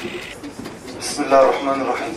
بسم الله الرحمن الرحيم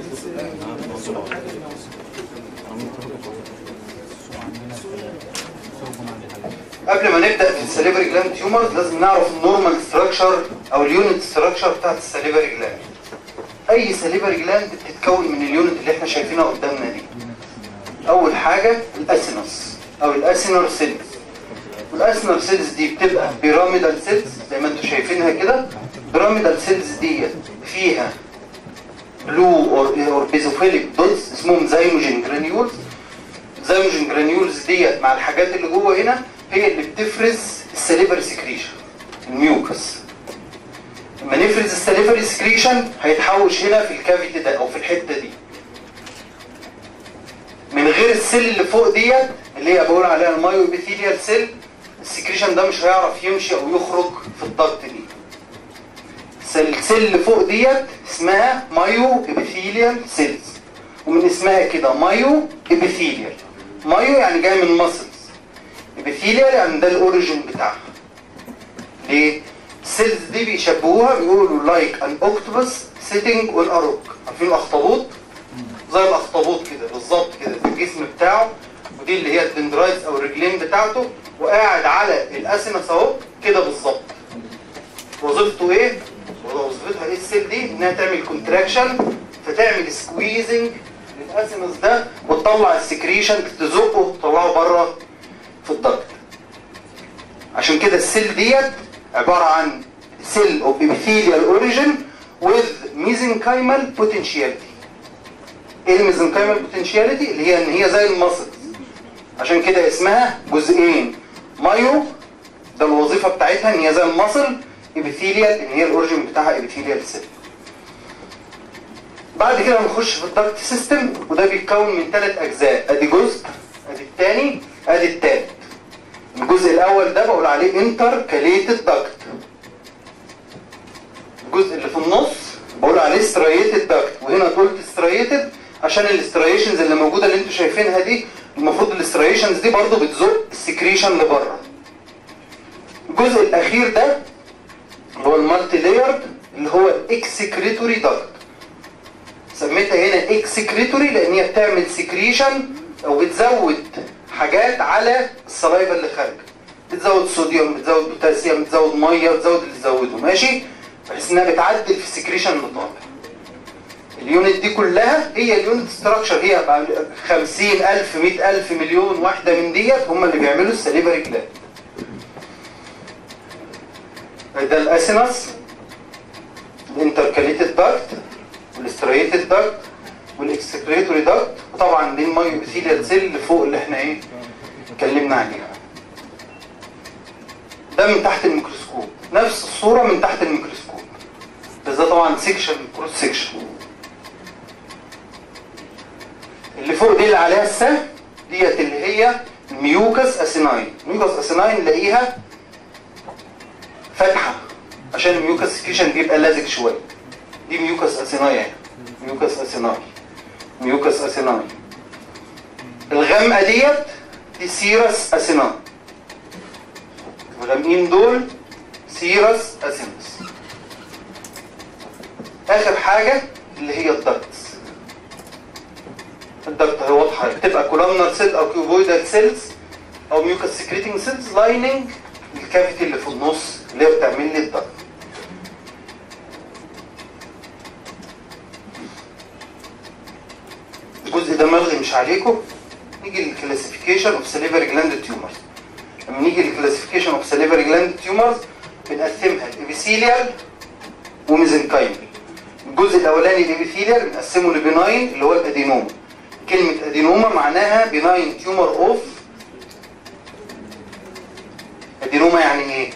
قبل ما نبدا في السليفري جلاند تيومرز لازم نعرف النورمال ستراكشر او اليونت ستراكشر بتاعت السليفري جلاند اي سليفري جلاند بتتكون من اليونت اللي احنا شايفينها قدامنا دي اول حاجه الاسينوس او الاسينور سيلز والاسينور سيلز دي بتبقى بيراميدال سيلز زي ما انتم شايفينها كده بيراميدال سيلز دي فيها بلو اور بيزوفيليك دوتس اسمهم زيموجين جرانيولز زيموجين جرانيولز ديت مع الحاجات اللي جوه هنا هي اللي بتفرز السليفري سكريشن الميوكس لما نفرز السليفري سكريشن هيتحوش هنا في الكافيتي ده او في الحته دي من غير السيل اللي فوق ديت اللي هي بقول عليها المايو ابيثيليال سيل السكريشن ده مش هيعرف يمشي او يخرج في الضغط دي السيل اللي فوق ديت اسمها مايو ابيثيليال سيلز ومن اسمها كده مايو ابيثيليال مايو يعني جاي من ماسلز ابيثيليال يعني ده الاوريجين بتاعها ليه السيلز دي بيشبهوها بيقولوا لايك ان اوكتوبس سيتنج اون اروك عارفين الاخطبوط زي الاخطبوط كده بالظبط كده في الجسم بتاعه ودي اللي هي الدندرايتس او الرجلين بتاعته وقاعد على الاسينس اهو كده بالظبط وظيفته ايه وظيفتها ايه السيل دي انها تعمل كونتراكشن فتعمل سكويزنج للاسينس ده وتطلع السكريشن تزقه وتطلعه بره في الضغط عشان كده السيل ديت عباره عن سيل اوف epithelial اوريجين with mesenchymal potentiality ايه الميزنكايمال بوتنشاليتي اللي هي ان هي زي المصل عشان كده اسمها جزئين مايو ده الوظيفه بتاعتها ان هي زي المصل ابيثيليال ان هي الاوريجين بتاعها ابيثيليال سيل بعد كده هنخش في الدكت سيستم وده بيتكون من ثلاث اجزاء ادي جزء ادي الثاني ادي الثالث الجزء الاول ده بقول عليه انتر كاليتد دكت الجزء اللي في النص بقول عليه ستريتد دكت وهنا قلت ستريتد عشان الاستريشنز اللي موجوده اللي انتوا شايفينها دي المفروض الاستريشنز دي برضو بتزق السكريشن لبره الجزء الاخير ده اللي هو المالتي لايرد اللي هو الاكسكريتوري داكت سميتها هنا اكسكريتوري لان هي بتعمل سكريشن او بتزود حاجات على السلايفا اللي خارجه بتزود صوديوم بتزود بوتاسيوم بتزود ميه بتزود اللي تزوده ماشي بحيث انها بتعدل في السكريشن اللي طالع اليونت دي كلها هي اليونت ستراكشر هي 50000 100000 مليون واحده من ديت هم اللي بيعملوا السليفري جلاند ده الاسينس الانتركاليتد داكت والاستريتد داكت والاكسكريتوري داكت وطبعا دي المايو ابيثيليال سيل اللي فوق اللي احنا ايه اتكلمنا عليها ده من تحت الميكروسكوب نفس الصوره من تحت الميكروسكوب بس ده طبعا سيكشن كروس سيكشن اللي فوق دي اللي عليها السهم ديت اللي هي الميوكس اسيناين الميوكس اسيناين نلاقيها فاتحه عشان الميوكس سكريشن بيبقى لازق شويه دي ميوكس اسيناي اهي ميوكس اسيناي ميوكس اسيناي الغامقه ديت دي سيرس اسيناي الغامقين دول سيرس اسينس اخر حاجه اللي هي الدكتس الدكت هي واضحه بتبقى كولامنر سيل او كيوبويدال سيلز او ميوكس سكريتنج سيلز لايننج الكافيتي اللي في النص اللي هي بتعمل لي الدكت الجزء ده ملغي مش عليكم نيجي للكلاسيفيكيشن اوف سليفري جلاند تيومرز لما نيجي للكلاسيفيكيشن اوف سليفري جلاند تيومرز بنقسمها الابيثيليال وميزنكايمال الجزء الاولاني الابيثيليال بنقسمه لبناين اللي هو الادينوم كلمة ادينوما معناها بناين تيومر اوف ادينوما يعني ايه؟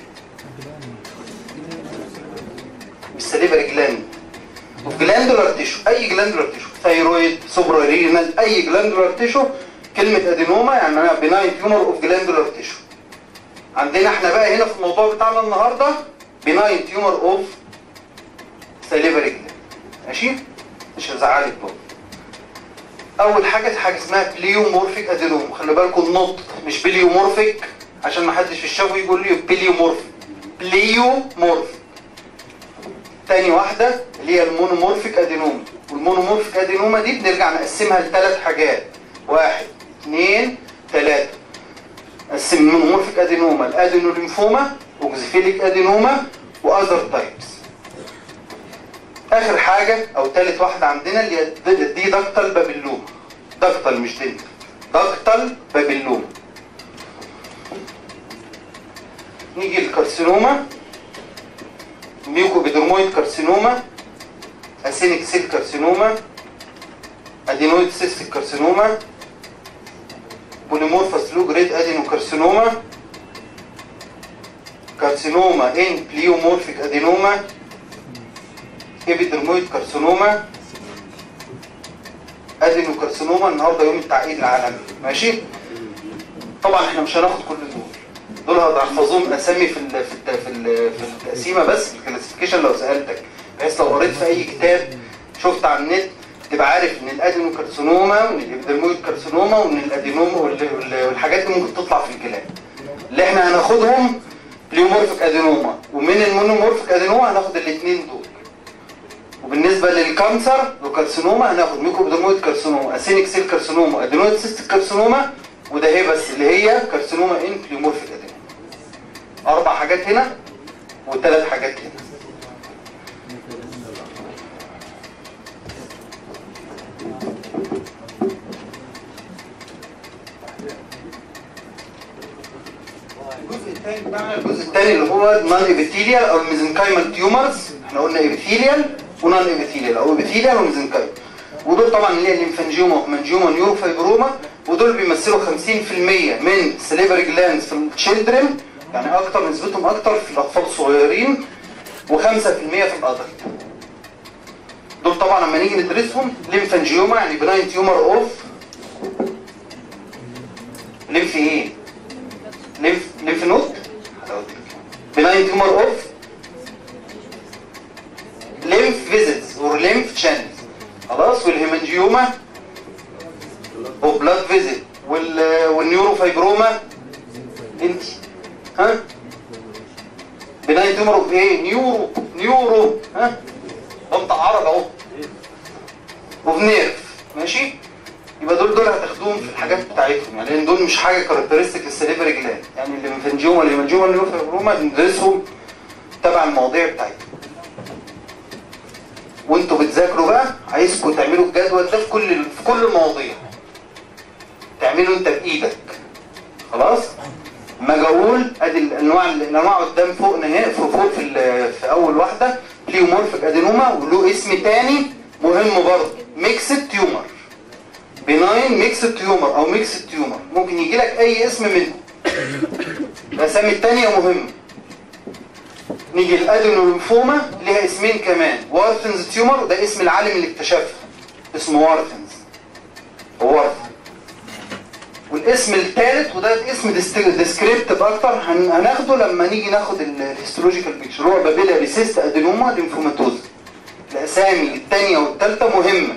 السليفري جلاند اوف جلاندولار تيشو اي جلاندولار تيشو ثايرويد سوبرارينال اي جلاندولار تيشو كلمة ادينوما يعني معناها بناين تيومر اوف جلاندولار تيشو عندنا احنا بقى هنا في الموضوع بتاعنا النهارده بناين تيومر اوف سليفري جلاند ماشي؟ مش هزعلك برضه اول حاجه حاجه اسمها بليومورفيك ادينوم خلي بالكم النطق مش بليومورفيك عشان ما حدش في الشفوي يقول لي بليومورفيك بليومورفيك تاني واحده اللي هي المونومورفيك ادينوما والمونومورفيك ادينوما دي بنرجع نقسمها لثلاث حاجات واحد اثنين ثلاثه نقسم المونومورفيك ادينوما الادينوليمفوما اوكزيفيليك ادينوما واذر تايبس اخر حاجه او ثالث واحده عندنا اللي هي دي دكتال بابيلوما دكتال مش دنتال دكتال بابيلوما نيجي الكارسينوما ميوكوبيدرمويد كارسينوما اسينيك سيل كارسينوما ادينويد سيستيك كارسينوما بوليمورفاس لو جريد ادينو كارسينوما كارسينوما ان بليومورفيك ادينوما ايبيدرمويد كارسينوما ادينو كارسينوما النهارده يوم التعقيد العالمي ماشي طبعا احنا مش هناخد كل دول دول هتحفظوهم اسامي في ال في ال في, ال في التقسيمه بس الكلاسيفيكيشن لو سالتك بحيث لو قريت في اي كتاب شفت على النت تبقى عارف ان الادينو كارسينوما وان الابيدرمويد كارسينوما وان الادينوما والحاجات دي ممكن تطلع في الكلام اللي احنا هناخدهم بليومورفيك ادينوما ومن المونومورفيك ادينوما هناخد الاثنين دول وبالنسبه للكانسر والكارسينوما هناخد ميكوبيدرمويد كارسينوما اسينيك سيل كارسينوما ادينويد سيستيك كارسينوما وده هي بس اللي هي كارسينوما ان بليومورفيك ادينوما اربع حاجات هنا وثلاث حاجات هنا الجزء الثاني بتاعنا الجزء الثاني اللي هو نون ايبيثيليال او الميزنكايمال تيومرز احنا قلنا ايبيثيليال ونون ايبيثيليال او ايبيثيليال وميزنكايم ودول طبعا اللي هي الليمفانجيوما ومنجيوما نيوروفايبروما ودول بيمثلوا 50% من سليفري جلاندز في التشيلدرن يعني اكتر نسبتهم اكتر في الاطفال الصغيرين و5% في الادلت دول طبعا لما نيجي ندرسهم ليمفانجيوما يعني بناين تيومر اوف ليمف ايه ليمف ليمف نود بناين تيومر اوف ليمف فيزيتس اور ليمف شانلز خلاص والهيمانجيوما اوف بلاد فيزيت وال والنيوروفايبروما انت ها بناين تيومر اوف ايه نيورو نيورو ها ده بتاع عرب اهو اوف نيرف ماشي يبقى دول دول هتاخدوهم في الحاجات بتاعتهم يعني لان دول مش حاجه كاركترستيك للسليفري جلاند يعني الليمفانجيوما الليمفانجيوما النيوروفايبروما ندرسهم تبع المواضيع بتاعتهم وانتوا بتذاكروا بقى عايزكم تعملوا الجدول ده في كل في كل المواضيع تعمله انت بايدك خلاص ما اجي اقول ادي الانواع الانواع قدام فوق نهائي فوق فوق في, في اول واحده بليومورفيك ادينوما وله اسم تاني مهم برضه ميكسد تيومر بناين ميكسد تيومر او ميكسد تيومر ممكن يجي لك اي اسم منهم الاسامي التانيه مهمه نيجي الادينوليمفوما ليها اسمين كمان وارثنز تيومر ده اسم العالم اللي اكتشفها اسمه وارثنز وارثن والاسم الثالث وده اسم ديسكريبتيف اكتر هناخده لما نيجي ناخد الهيستولوجيكال بيكتشر هو بابيلاري سيست ادينوما ليمفوماتوز الاسامي الثانيه والثالثه مهمه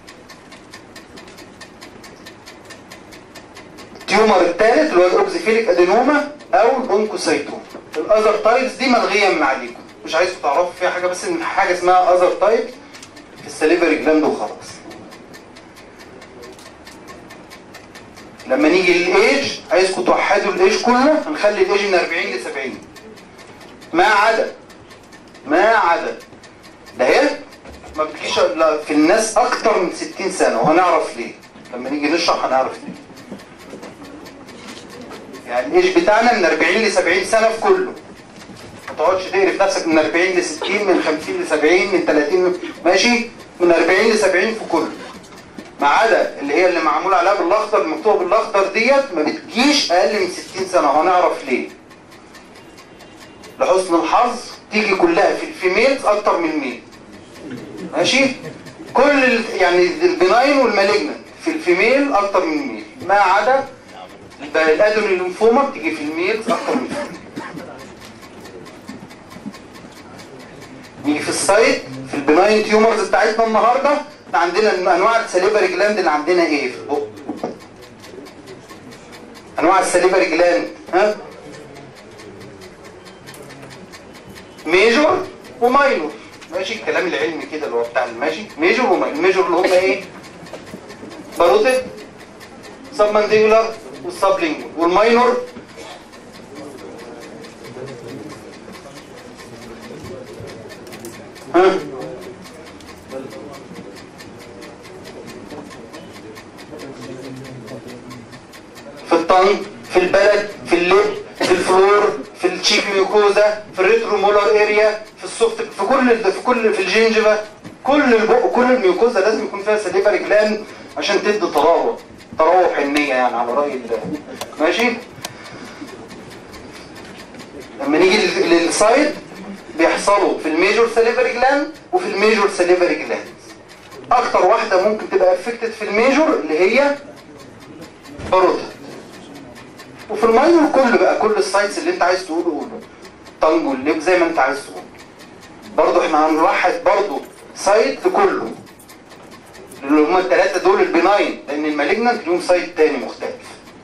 التيومر الثالث اللي هو الاوكزيفيليك ادينوما او الاونكوسايتوم الاذر تايبس دي ملغيه من عليكم مش عايزكم تعرفوا فيها حاجه بس ان حاجه اسمها اذر تايبس في السليفري جلاند وخلاص لما نيجي للايج عايزكم توحدوا الايج كله هنخلي الايج من 40 ل 70 ما عدا ما عدا ده هي ما بتجيش الا في الناس اكتر من 60 سنه وهنعرف ليه لما نيجي نشرح هنعرف ليه يعني الايج بتاعنا من 40 ل 70 سنه في كله ما تقعدش تقرف نفسك من 40 ل 60 من 50 ل 70 من 30 ماشي من 40 ل 70 في كله ما عدا اللي هي اللي معمول عليها بالاخضر المكتوبه بالاخضر ديت ما بتجيش اقل من 60 سنه وهنعرف ليه لحسن الحظ تيجي كلها في الفيميلز اكتر من الميل ماشي كل ال... يعني البناين والمالجنت في الفيميل اكتر من الميل ما عدا الادونيلومفوما بتيجي في الميلز اكتر من الفيميل نيجي في السايت في البناين تيومرز بتاعتنا النهارده عندنا انواع السليفري جلاند اللي عندنا ايه في البق انواع السليفري جلاند ها ميجور وماينور ماشي الكلام العلمي كده اللي هو بتاع الماشي ميجور وما الميجور اللي هم ايه باروتيد سب مانديبولار والسبلينجوال والماينور ها في الطنج في البلد في اللب في الفلور في التشيك ميوكوزا في الريترومولار اريا في السوفت في كل في كل في الجنجفه كل البق كل الميوكوزا لازم يكون فيها سليفري جلاند عشان تدي تراوح تراوح حنيه يعني على راي الله ماشي لما نيجي لل- للسايد بيحصلوا في الميجور سليفري جلاند وفي الميجور سليفري جلاند اكتر واحده ممكن تبقى افكتد في الميجور اللي هي باروتا وفي الماينور كل بقى كل السايتس اللي انت عايز تقوله قوله طنج والليب زي ما انت عايز تقول برضه احنا هنوحد برضه سايت لكله اللي هما الثلاثه دول البناين لان المالجنانت ليهم سايت تاني مختلف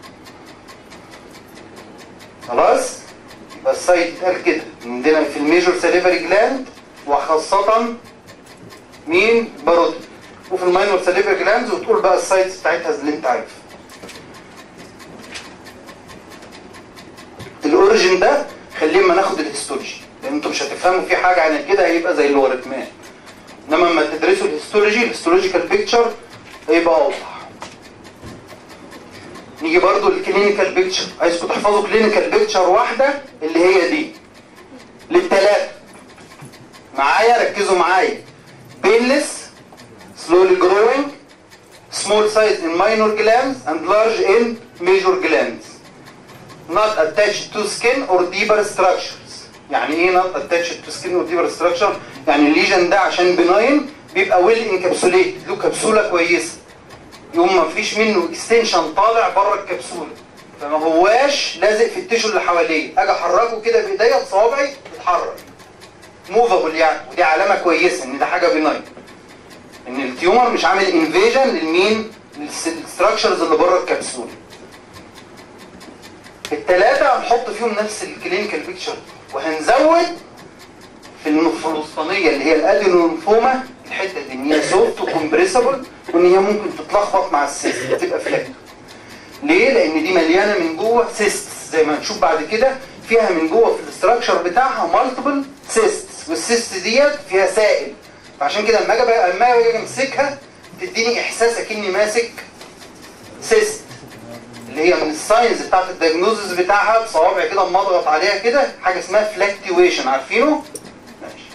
خلاص يبقى السايت اتقال كده عندنا في الميجور سليفري جلاند وخاصه مين باروت وفي الماينور سليفري جلاندز وتقول بقى السايتس بتاعتها اللي انت عارفها الاوريجن ده خليه ما ناخد الهيستولوجي لان انتوا مش هتفهموا فيه حاجه عن كده هيبقى زي اللوغاريتمات انما لما تدرسوا الهيستولوجي الهيستولوجيكال بيكتشر هيبقى اوضح نيجي برضو للكلينيكال بيكتشر عايزكم تحفظوا كلينيكال بيكتشر واحده اللي هي دي للثلاثه معايا ركزوا معايا بينلس slowly growing small size in minor glands and large in major glands not attached to skin or deeper structures يعني ايه not attached to skin or deeper structure يعني الليجن ده عشان بناين بيبقى ويل انكابسوليت له كبسوله كويسه يوم ما فيش منه اكستنشن طالع بره الكبسوله فما هواش لازق في التيشو اللي حواليه اجي احركه كده بايديا بصوابعي يتحرك موفابل يعني ودي علامه كويسه ان ده حاجه بناين ان التيومر مش عامل انفيجن للمين للستراكشرز اللي بره الكبسوله التلاتة هنحط فيهم نفس الكلينيكال بيكتشر وهنزود في النف- الوسطانية اللي هي الادينولينفوما الحتة دي ان هي سوفت وكمبريسبل وان هي ممكن تتلخبط مع السيست تبقى فلاك ليه؟ لان دي مليانة من جوه سيست زي ما هنشوف بعد كده فيها من جوه في الاستراكشر بتاعها مالتيبل سيست والسيست ديت فيها سائل فعشان كده لما اجي بقى- لما اجي امسكها تديني احساس اكني ماسك سيست اللي هي من الساينز بتاعت الدياجنوزز بتاعها بصوابع كده اما اضغط عليها كده حاجه اسمها فلاكتويشن عارفينه؟ ماشي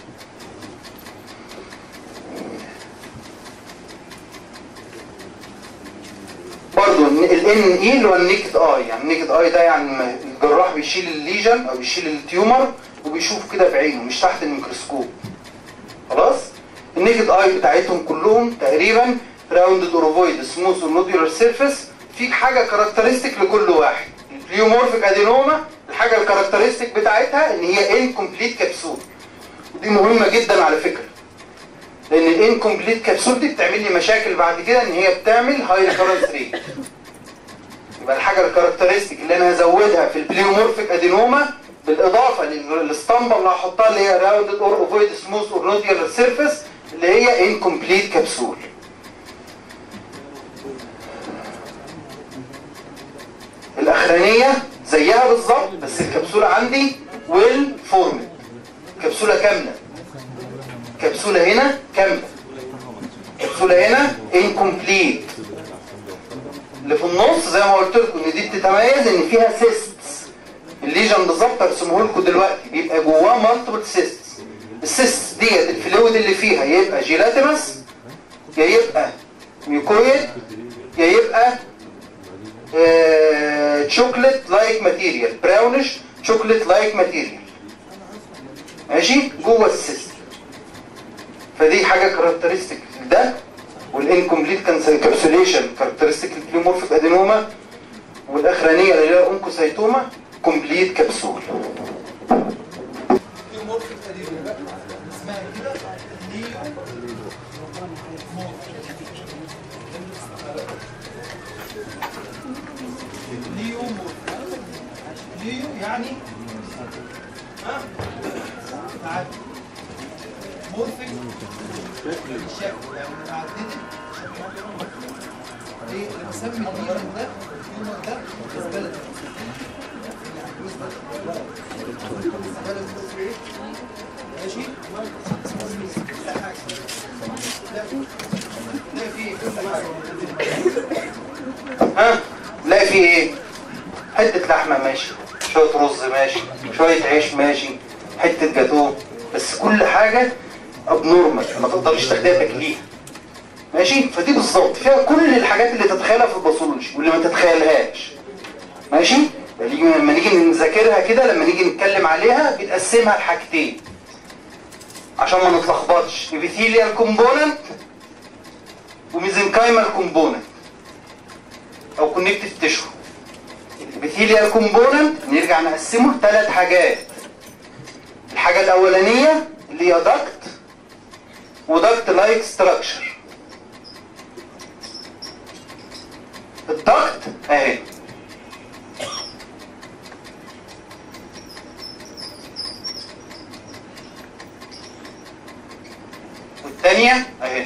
برضه الان اي اللي هو النيكد اي يعني النيكد اي ده يعني ما- الجراح بيشيل الليجن او بيشيل التيومر وبيشوف كده بعينه مش تحت الميكروسكوب خلاص النيكد اي بتاعتهم كلهم تقريبا راوندد اوروفويد سموث ونودولار سيرفيس في حاجه كاركترستيك لكل واحد البليومورفيك ادينوما الحاجه الكاركترستيك بتاعتها ان هي انكمبليت كبسول ودي مهمه جدا على فكره لان الانكمبليت كبسول دي بتعمل لي مشاكل بعد كده ان هي بتعمل هاي ريكورنس ريت يبقى الحاجه الكاركترستيك اللي انا هزودها في البليومورفيك ادينوما بالاضافه لل- للاسطمبه اللي هحطها اللي هي راوندد اور اوفويد سموث اور نودولار سيرفيس اللي هي انكمبليت كبسول الاخرانيه زيها بالظبط بس الكبسوله عندي ويل فورمد كبسوله كامله كبسوله هنا كامله كبسوله هنا انكمبليت اللي في النص زي ما قلت لكم ان دي بتتميز ان فيها سيستس الليجن بالظبط هرسمه لكم دلوقتي بيبقى جواه مالتيبل سيستس السيستس ديت الفلويد اللي فيها يا يبقى جيلاتينس يا يبقى ميكويد يا يبقى شوكليت لايك ماتيريال براونش شوكليت لايك ماتيريال ماشي جوه السيستم فدي حاجه كاركترستيك ده والانكمبليت كابسوليشن كاركترستيك البليومورفيك ادينوما والاخرانيه اللي هي الانكوسايتوما كومبليت كبسول بليومورفيك ادينوما اسمها كده ليو ليو يعني ها تعال مورفيك الشكل يعني متعدده ايه انا بسمي الهيومن ده الهيومن ده الزباله الزباله دي ايه ماشي لا حاجه لا لا في كل حاجه ها لا في ايه حته لحمه ماشي شويه رز ماشي شويه عيش ماشي حته جاتوه بس كل حاجه ابنورمال ما تقدرش تاخديها تاكليها ماشي فدي بالظبط فيها كل الحاجات اللي تتخيلها في الباثولوجي واللي ما تتخيلهاش ماشي فنيجي- لما نيجي نذاكرها كده لما نيجي نتكلم عليها بنقسمها لحاجتين عشان ما نتلخبطش epithelial كومبوننت وميزنكايمال كومبوننت او كونكتيف تيشو الابيثيليال كومبوننت نرجع نقسمه لثلاث حاجات الحاجه الاولانيه اللي هي داكت وداكت لايك ستراكشر الداكت اهي والثانيه اهي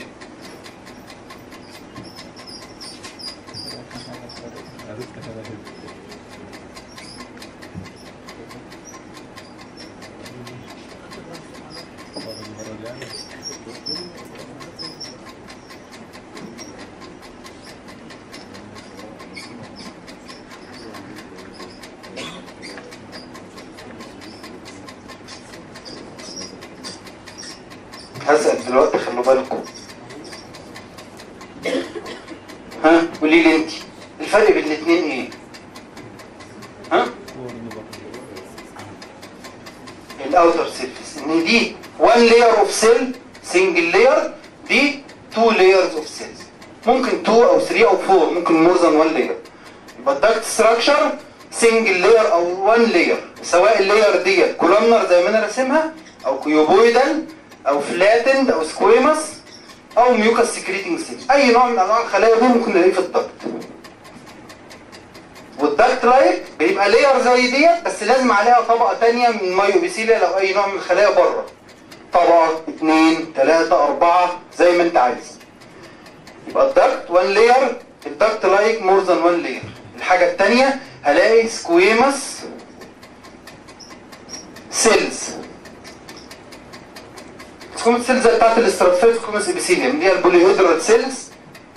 هسأل دلوقتي خلوا بالكم ها قولي لي انت الفرق بين الاثنين ايه ها الاوتر سيرفيس ان دي 1 لاير اوف سيل سنجل لاير دي 2 لايرز اوف سيلز ممكن 2 او 3 او 4 ممكن مور ذان 1 لاير يبقى الدكت ستراكشر سنجل لاير او 1 لاير سواء اللاير ديت كولومنر زي ما انا راسمها او كيوبويدال او فلاتند او سكويمس او ميوكاس سكريتنج سيل اي نوع من انواع الخلايا دي ممكن نلاقيه في الدكت والدكت لايك بيبقى لاير زي ديت بس لازم عليها طبقه تانية من مايوبيسيليا لو اي نوع من الخلايا بره طبقه اثنين ثلاثة أربعة زي ما انت عايز يبقى الدكت 1 لاير الدكت لايك مور ذان 1 لاير الحاجة التانية هلاقي سكويمس سيلز سكويمس سيلز بتاعت الاستراتيفيت سكويمس ابيثيليوم اللي هي البوليهيدرال سيلز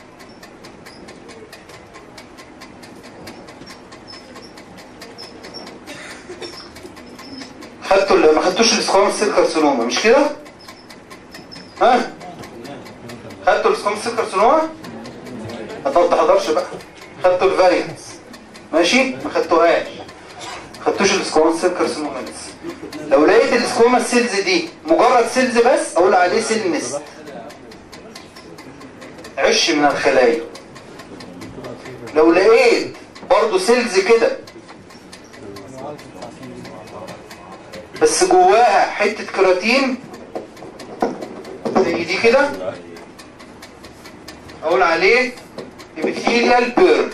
خدتوا ال- ما خدتوش السكويمس سيل كارسينوما مش كده؟ ها؟ خدتوا السكويمس سيل كارسينوما؟ ما تحضرش بقى خدتوا الفاريانس ماشي؟ ما خدتوهاش خدتوش السكويمس سيل كارسينوما لسه لو لقيت السكوما سيلز دي مجرد سيلز بس اقول عليه سيل نست عش من الخلايا لو لقيت برضو سيلز كده بس جواها حتة كراتين زي دي كده اقول عليه epithelial بيرل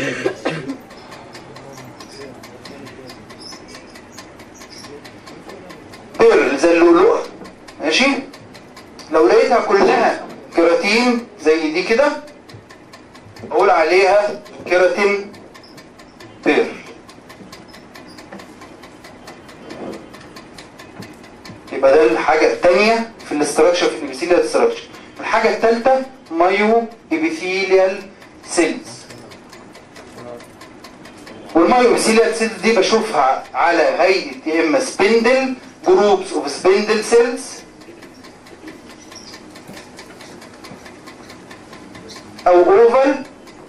بيرل زي اللؤلؤة ماشي لو لقيتها كلها كيراتين زي دي كده اقول عليها كيراتين بيرل يبقى ده الحاجة التانية في الاستراكشر في الابيثيليال استراكشر الحاجة التالتة مايو ابيثيليال سيلز والمايو ابيثيليال سيلز دي بشوفها على هيئة يا اما سبندل جروبس اوف سبندل سيلز او اوفال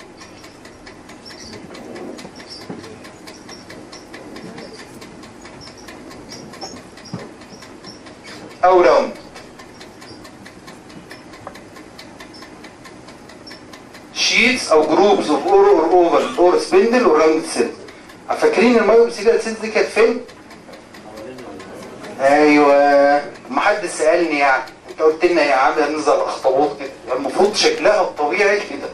او راوند شيتس او جروبز اوف اور اور اوفال اور سبندل اور راوند سيلز فاكرين المايوبسيليال سيلز دي كانت فين؟ ايوه ما حد سالني يعني انت قلت لنا يا عم ننزل اخطبوط كده يعني المفروض شكلها الطبيعي كده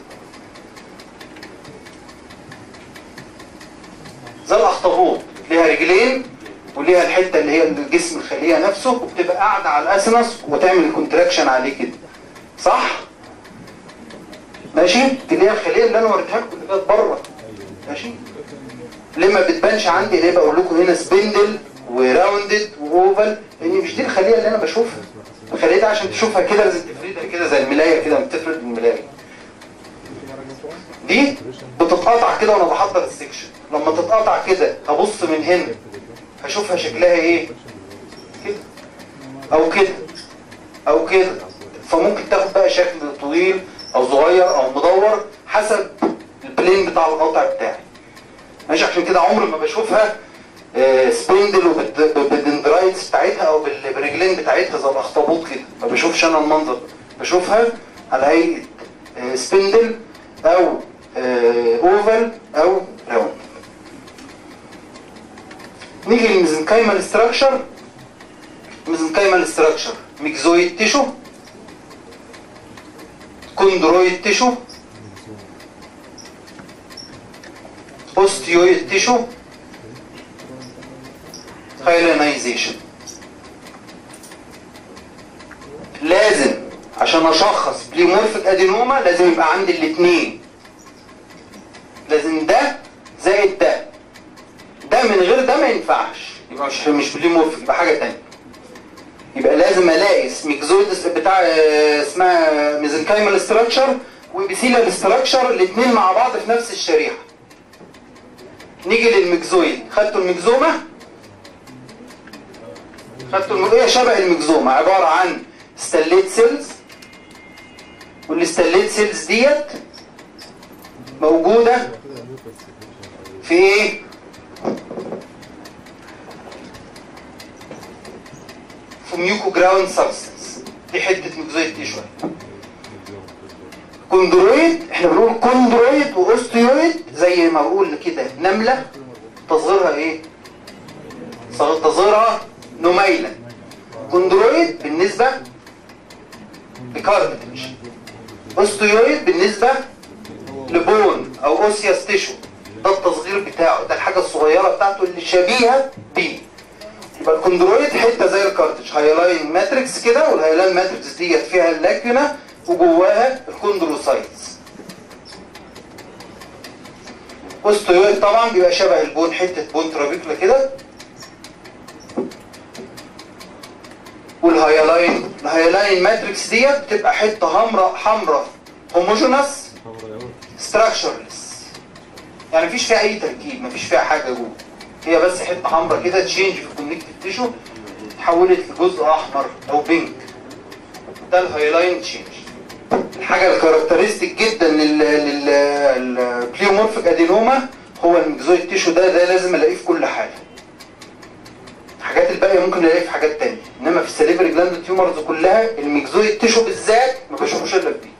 زي الاخطبوط ليها رجلين وليها الحته اللي هي الجسم الخليه نفسه وبتبقى قاعده على الاسنس وتعمل كونتراكشن عليه كده صح ماشي دي اللي هي الخليه اللي انا وريتها لكم اللي كانت بره ماشي ليه ما بتبانش عندي ليه بقول لكم هنا سبندل وراوندد واوفال لان مش دي الخليه اللي انا بشوفها الخليه دي عشان تشوفها كده لازم تفردها كده زي الملايه كده بتفرد الملايه دي بتتقطع كده وانا بحضر السكشن لما تتقطع كده ابص من هنا هشوفها شكلها ايه كده او كده او كده فممكن تاخد بقى شكل طويل او صغير او مدور حسب البلين بتاع القطع بتاعي ماشي عشان كده عمري ما بشوفها آه، سبندل وبالدندرايتس بتاعتها او بال- بالرجلين بتاعتها زي الاخطبوط كده ما بشوفش انا المنظر ده. بشوفها على هيئه آه، سبندل او آه، اوفال او راوند نيجي للميزنكايمال ستراكشر ميزنكايمال ستراكشر ميكزويد تيشو كوندرويد تيشو اوستيويد تيشو هايلينايزيشن لازم عشان اشخص بليمورفيك ادينوما لازم يبقى عندي الاثنين لازم ده زائد ده ده من غير ده ما ينفعش يبقى مش مش بليمورفيك يبقى حاجه تانية يبقى لازم الاقي ميكزويد بتاع آه، اسمها ميزنكايمال ستراكشر وبيسيلال ستراكشر الاثنين مع بعض في نفس الشريحه نيجي للميكزويد خدتوا الميكزومه خدتوا الم... هي شبه الميكزومه عباره عن ستليت سيلز والستليت سيلز ديت موجوده في ايه في ميوكو جراوند سبستنس دي حته ميكزويد تيشو كوندرويد احنا بنقول كوندرويد واوستيويد زي ما بقول كده نمله تصغيرها ايه صغ- تصغيرها نميلا كوندرويد بالنسبه لكارتج اوستيويد بالنسبه لبون او اوسياس تيشو ده التصغير بتاعه ده الحاجه الصغيره بتاعته اللي شبيهه بيه يبقى الكوندرويد حته زي الكارتج هايلاين ماتريكس كده والهايلاين ماتريكس ديت فيها اللاكيونا وجواها الكوندروسايتس اوستيويد طبعا بيبقى شبه البون حته بون ترابيكولا كده والهايلاين الهايلاين ماتريكس ديت بتبقى حته حمراء حمراء هوموجينس ستراكشرلس يعني مفيش فيها اي تركيب مفيش فيها حاجه جوه هي بس حته حمراء كده تشينج في الكونكتيف تيشو اتحولت لجزء احمر او بينك ده الهايلاين تشينج الحاجه الكاركترستيك جدا لل للبليومورفيك ادينوما هو الميكزويد تيشو ده ده لازم الاقيه في كل حاجه الحاجات الباقيه ممكن الاقيها في حاجات تانية انما في السليفري جلاند تيومرز كلها الميكزويد تيشو بالذات ما بشوفوش الا فيه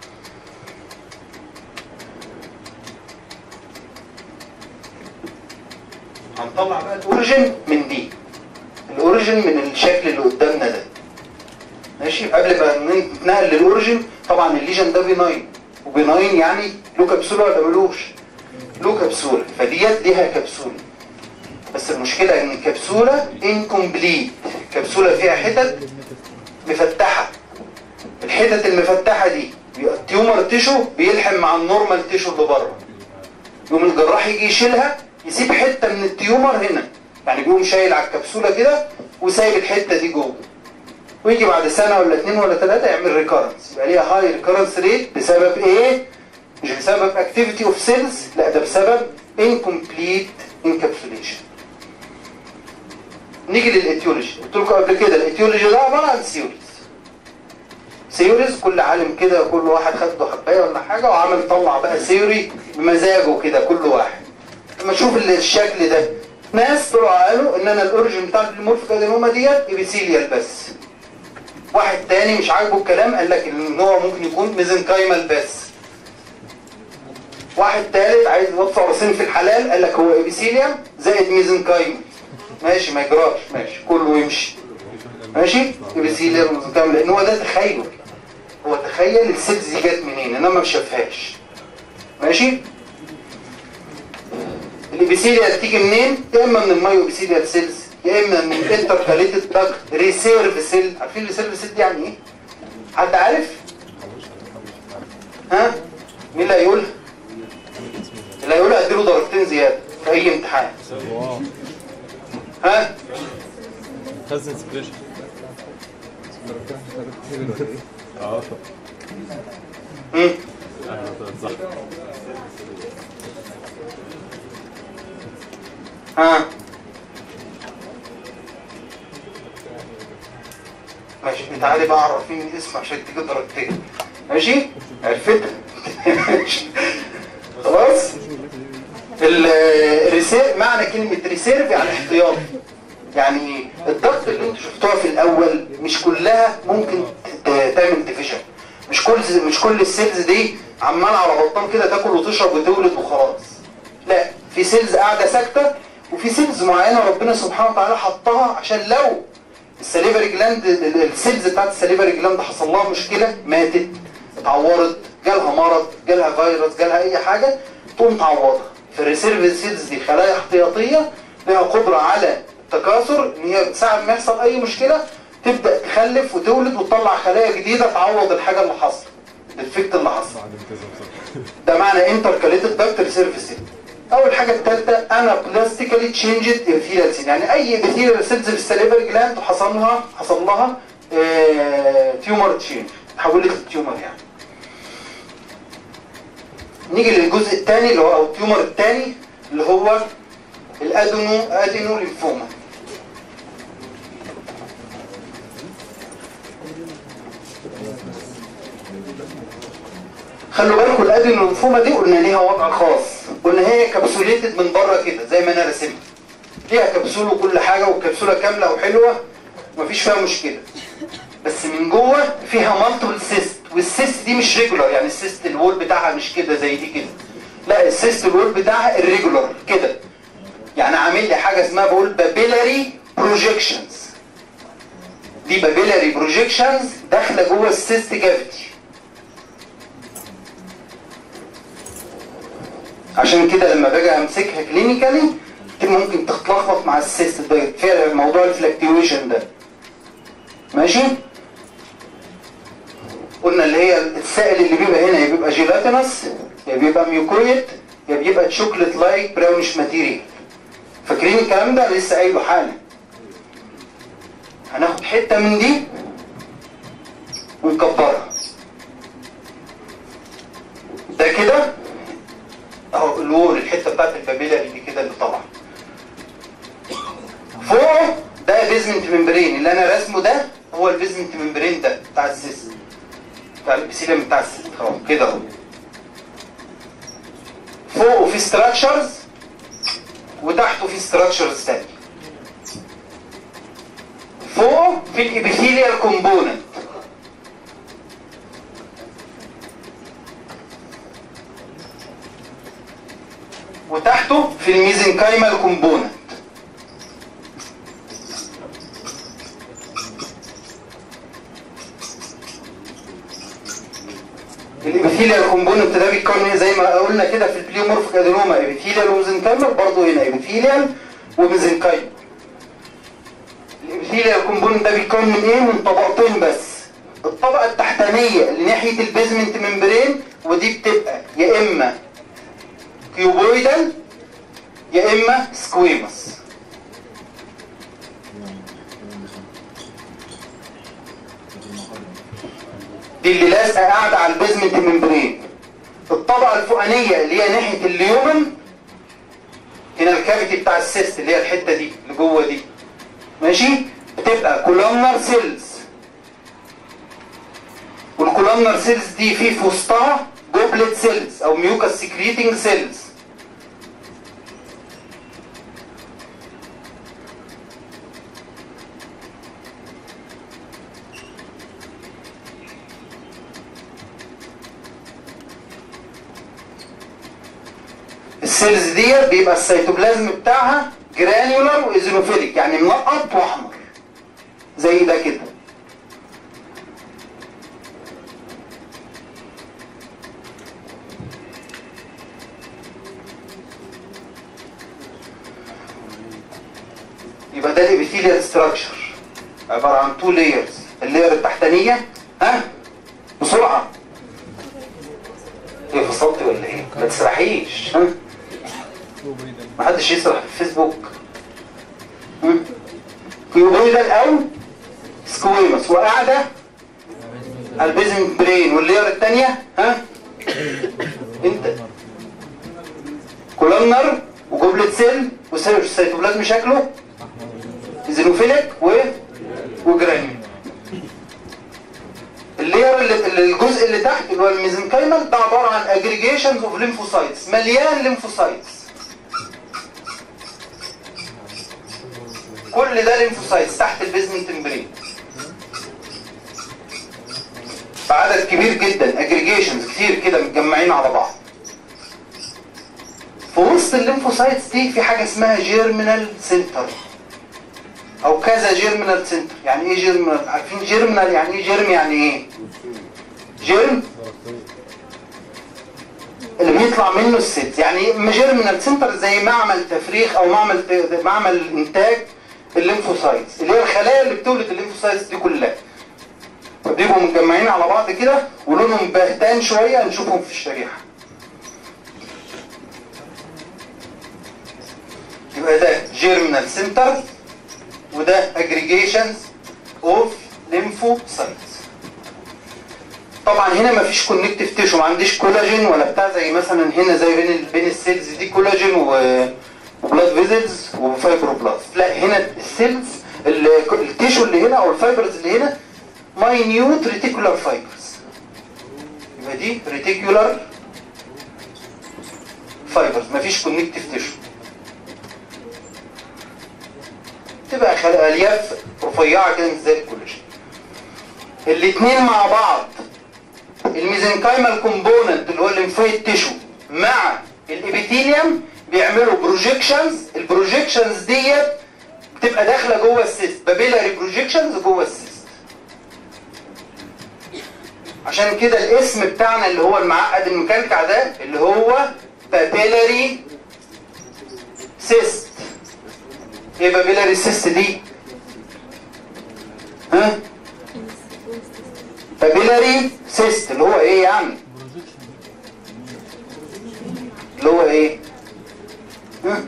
هنطلع بقى الاوريجن من دي الاوريجن من الشكل اللي قدامنا ده ماشي قبل ما نتنقل للاوريجن طبعا الليجن ده بيناين وبيناين يعني له كبسوله ولا ملوش له كبسوله فديت ليها كبسوله بس المشكله ان الكبسوله انكمبليت كبسوله فيها حتت مفتحه الحتت المفتحه دي بيبقى التيومر تيشو بيلحم مع النورمال تيشو اللي بره يوم الجراح يجي يشيلها يسيب حته من التيومر هنا يعني بيقوم شايل على الكبسوله كده وسايب الحته دي جوه ويجي بعد سنه ولا اتنين ولا ثلاثه يعمل ريكارنس يبقى ليها هاي ريكارنس ريت بسبب ايه؟ مش بسبب اكتيفيتي اوف سيلز لا ده بسبب incomplete encapsulation نيجي للاتيولوجي قلت لكم قبل كده الاتيولوجي ده عباره عن سيوريز سيوريز كل عالم كده كل واحد خد له حبايه ولا حاجه وعمل طلع بقى سيوري بمزاجه كده كل واحد لما تشوف الشكل ده ناس طلعوا قالوا ان انا الاوريجن بتاع المورفيك ادينوما ديت ابيثيليال بس واحد تاني مش عاجبه الكلام قال لك ان هو ممكن يكون ميزنكايمال بس واحد تالت عايز يوفر راسين في الحلال قال لك هو ابيثيليوم زائد ميزنكايمال ماشي ما يجراش ماشي كله يمشي ماشي ابيثيليوم ميزنكايمال لان هو ده تخيل هو تخيل السيلز دي جت منين انما ما شافهاش ماشي الابيثيليا بتيجي منين يا اما من المايو ابيثيليال سيلز يا اما من انتركاليتد داكت ريسيرف سيل عارفين ريسيرف سيل دي يعني ايه حد عارف ها مين اللي هيقول اللي هيقول اديله درجتين زياده في اي امتحان واو ها خزن سبريشن اه مم. صح ها ماشي تعالي بقى عرفيني الاسم عشان تيجي درجتين ماشي عرفتها خلاص الريسيرف معنى كلمة ريسيرف يعني احتياطي يعني الضغط اللي انتوا شفتوها في الاول مش كلها ممكن ت- تعمل ديفيجن مش كل مش كل السيلز دي عمال على بطال كده تاكل وتشرب وتولد وخلاص لا في سيلز قاعده ساكته وفي سيلز معينه ربنا سبحانه وتعالى حطها عشان لو السليفري جلاند ال- السيلز بتاعت السليفري جلاند حصل لها مشكله ماتت اتعورت جالها مرض جالها فيروس جالها اي حاجه تقوم تعوضها في الريسيرف سيلز دي خلايا احتياطيه لها قدره على التكاثر ان هي ساعه ما يحصل اي مشكله تبدا تخلف وتولد وتطلع خلايا جديده تعوض الحاجه اللي حصلت الافكت اللي حصل بعد كذا بصراحه ده معنى انتركاليتد داكت ريسيرف سيل اول حاجه الثالثه انا بلاستيكالي تشينجد ابيثيليال سيل يعني اي ابيثيليال سيلز في السليفري جلاند حصل لها حصل لها تيومر تشينج تحولت لتيومر يعني نيجي للجزء الثاني اللي هو او التيومر الثاني اللي هو الادينو ادينو ليمفوما خلوا بالكم الادينو ليمفوما دي قلنا ليها وضع خاص قلنا هي كبسوليتد من بره كده زي ما انا راسمها ليها كبسول وكل حاجه والكبسوله كامله وحلوه ومفيش فيها مشكله بس من جوه فيها مالتيبل سيست والسيست دي مش ريجولار يعني السيست الوول بتاعها مش كده زي دي كده لا السيست الوول بتاعها الريجولار كده يعني عامل لي حاجه اسمها بقول بابيلاري بروجيكشنز دي بابيلاري بروجيكشنز داخله جوه السيست كافيتي عشان كده لما باجي امسكها كلينيكالي ممكن تتلخبط مع السيست ده فيها موضوع الفلكتويشن ده ماشي قلنا اللي هي السائل اللي بيبقى هنا يا بيبقى جيلاتينس يا بيبقى ميوكويد يا بيبقى تشوكلت لايك براونش ماتيريال فاكرين الكلام ده لسه قايله حالا هناخد حته من دي ونكبرها ده كده اهو الوول الحته بتاعت البابيلاري دي كده اللي طالعه فوقه ده بيزمنت ممبرين اللي انا راسمه ده هو البيزمنت ممبرين ده بتاع السيس بتاع الابيثيليوم بتاع السيس اهو كده اهو فوقه في ستراكشرز وتحته في ستراكشرز تانية فوقه في الابيثيليال كومبوننت وتحته في الميزنكايمال كومبوننت الابيثيليال كومبوننت ده بيتكون من زي ما قلنا كده في البليومورفيك ادينوما ابيثيليال وميزنكايمال برضه هنا ابيثيليال وميزنكايمال الابيثيليال كومبوننت ده بيتكون من ايه من طبقتين بس الطبقه التحتانيه اللي ناحيه البيزمنت ممبرين ودي بتبقى يا اما كيوبويدال يا اما سكويمس دي اللي لازقه قاعده على البيزمنت ممبرين الطبقه الفوقانيه اللي هي ناحيه اليومن هنا الكافيتي بتاع السيست اللي هي الحته دي اللي جوه دي ماشي بتبقى كولومنر سيلز والكولومنر سيلز دي في في وسطها جوبلت سيلز او ميوكاس سكريتنج سيلز السيلز ديت بيبقى السيتوبلازم بتاعها جرانيولار وايزينوفيليك يعني منقط واحمر زي ده كده يبقى ده الابيثيليال ستراكشر عباره عن تو لايرز اللاير التحتانيه ها بسرعه ايه فصلت ولا ايه ما تسرحيش ها ما حدش يسرح في الفيسبوك هم؟ كيوبويدال او سكويمس وقاعده على البيزمنت برين واللير الثانيه ها انت كولومنر وجوبلت سيل والسيتوبلازم شكله زينوفيليك و وجرانيول اللير اللي اللي- الجزء اللي تحت اللي هو الميزنكايمال ده عباره عن اجريجيشنز اوف ليمفوسايتس مليان ليمفوسايتس كل ده ليمفوسايتس تحت البيزمنت ممبرين فعدد كبير جدا اجريجيشنز كتير كده متجمعين على بعض في وسط الليمفوسايتس دي في حاجه اسمها جيرمينال سنتر او كذا جيرمينال سنتر يعني ايه جيرمينال عارفين جيرمينال يعني ايه جيرم يعني ايه جيرم اللي بيطلع منه السيلز يعني جيرمينال سنتر زي معمل تفريخ او معمل معمل انتاج الليمفوسايتس اللي هي الخلايا اللي بتولد الليمفوسايتس دي كلها فبيبقوا متجمعين على بعض كده ولونهم بهتان شويه نشوفهم في الشريحه يبقى ده جيرمينال سنتر وده اجريجيشنز اوف ليمفوسايتس طبعا هنا مفيش كونكتيف تيشو ما عنديش كولاجين ولا بتاع زي مثلا هنا زي بين ال- بين السيلز دي كولاجين و وبلاد فيزلز وفايبروبلاست لا هنا السيلز ال- التيشو اللي هنا او الفايبرز اللي هنا ماينيوت ريتيكولار فايبرز يبقى دي ريتيكولار فايبرز مفيش كونكتيف تيشو تبقى خل- الياف رفيعه كده مش زي الكولاجين الاثنين مع بعض الميزنكايمال كومبوننت اللي هو الليمفويد تيشو مع الابيثيليوم بيعملوا بروجيكشنز البروجيكشنز ديت بتبقى داخله جوه السيست بابيلاري بروجيكشنز جوه السيست عشان كده الاسم بتاعنا اللي هو المعقد المكلكع ده اللي هو بابيلاري سيست ايه بابيلاري سيست دي ها بابيلاري سيست اللي هو ايه يعني اللي هو ايه ها؟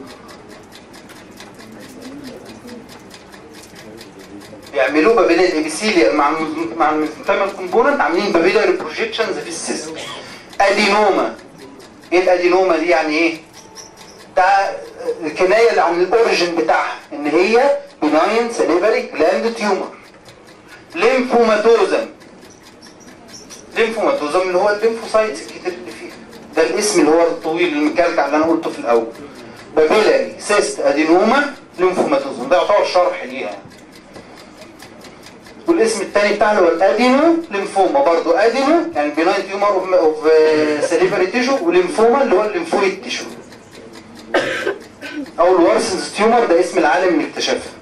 بيعملوه بابيلاري الابيثيليا مع الم- مع الميزنكايمال كومبوننت عاملين بابيلاري بروجيكشنز في السيست ادينوما ايه الادينوما دي يعني ايه ده الكنايه عن الاوريجن بتاعها ان هي بناين سليفري جلاند تيومر ليمفوماتوزم ليمفوماتوزم اللي هو الليمفوسايتس الكتير اللي فيها ده الاسم اللي هو الطويل المكلكع اللي انا قلته في الاول بابيلاري سيست ادينوما ليمفوماتوزم ده يعتبر شرح ليها يعني. والاسم الثاني بتاعها اللي هو الادينو ليمفوما برضو ادينو يعني بيناين تيومر اوف اوف سليفري تيشو وليمفوما اللي هو الليمفويد تيشو او الوارسنز تيومر ده اسم العالم اللي اكتشفها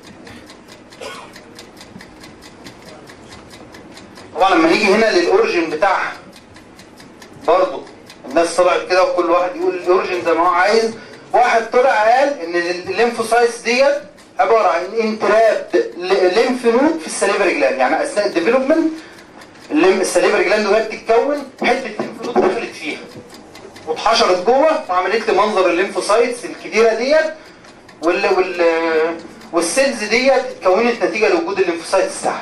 طبعا لما نيجي هنا للاوريجن بتاعها برضه الناس طلعت كده وكل واحد يقول الاوريجن زي ما هو عايز واحد طلع قال ان الليمفوسايتس ديت عباره عن انتراب ليمف نود في السليفري جلاند يعني اثناء الديفلوبمنت السليفري جلاند وهي بتتكون حته ليمف نود دخلت فيها واتحشرت جوه وعملت لي منظر الليمفوسايتس الكبيره ديت وال وال والسيلز ديت اتكونت نتيجه لوجود الليمفوسايتس تحت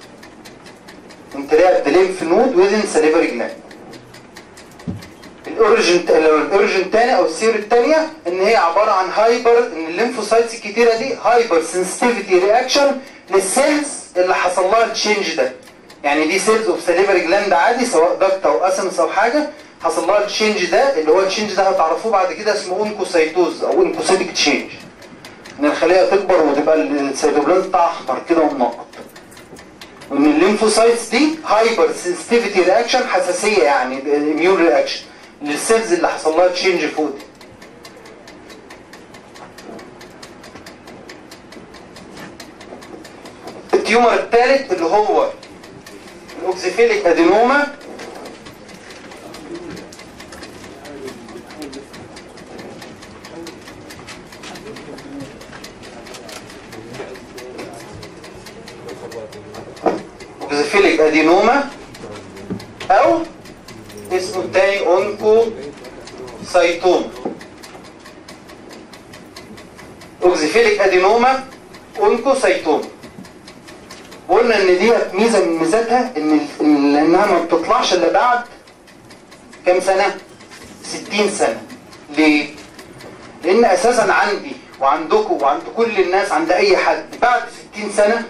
انتراب ليمف نود ويزن سليفري جلاند الاوريجن الاوريجن الثاني او الثيوري الثانيه ان هي عباره عن هايبر ان الليمفوسايتس الكتيره دي هايبر سنسيتيفيتي رياكشن للسيلز اللي حصل لها التشينج ده يعني دي سيلز اوف سليفري جلاند عادي سواء دكت او اسنس او حاجه حصل لها التشينج ده اللي هو التشينج ده هتعرفوه بعد كده اسمه اونكوسايتوز او انكوسيتيك تشينج ان الخليه تكبر وتبقى السيتوبلازم بتاعها احمر كده ومنقط وان الليمفوسايتس دي هايبر سنسيتيفيتي رياكشن حساسيه يعني اميون رياكشن للسيلز اللي حصل لها تشينج فوق دي التيومر الثالث اللي هو الاوكسيفيليك ادينوما اوكزيفيليك ادينوما او اسمه التاني اونكو سايتوم اوكزيفيليك ادينوما اونكو سايتوم قلنا ان دي ميزه من ميزاتها ان ال- انها ما بتطلعش الا بعد كام سنه 60 سنه ليه لان اساسا عندي وعندكم وعند كل الناس عند اي حد بعد 60 سنه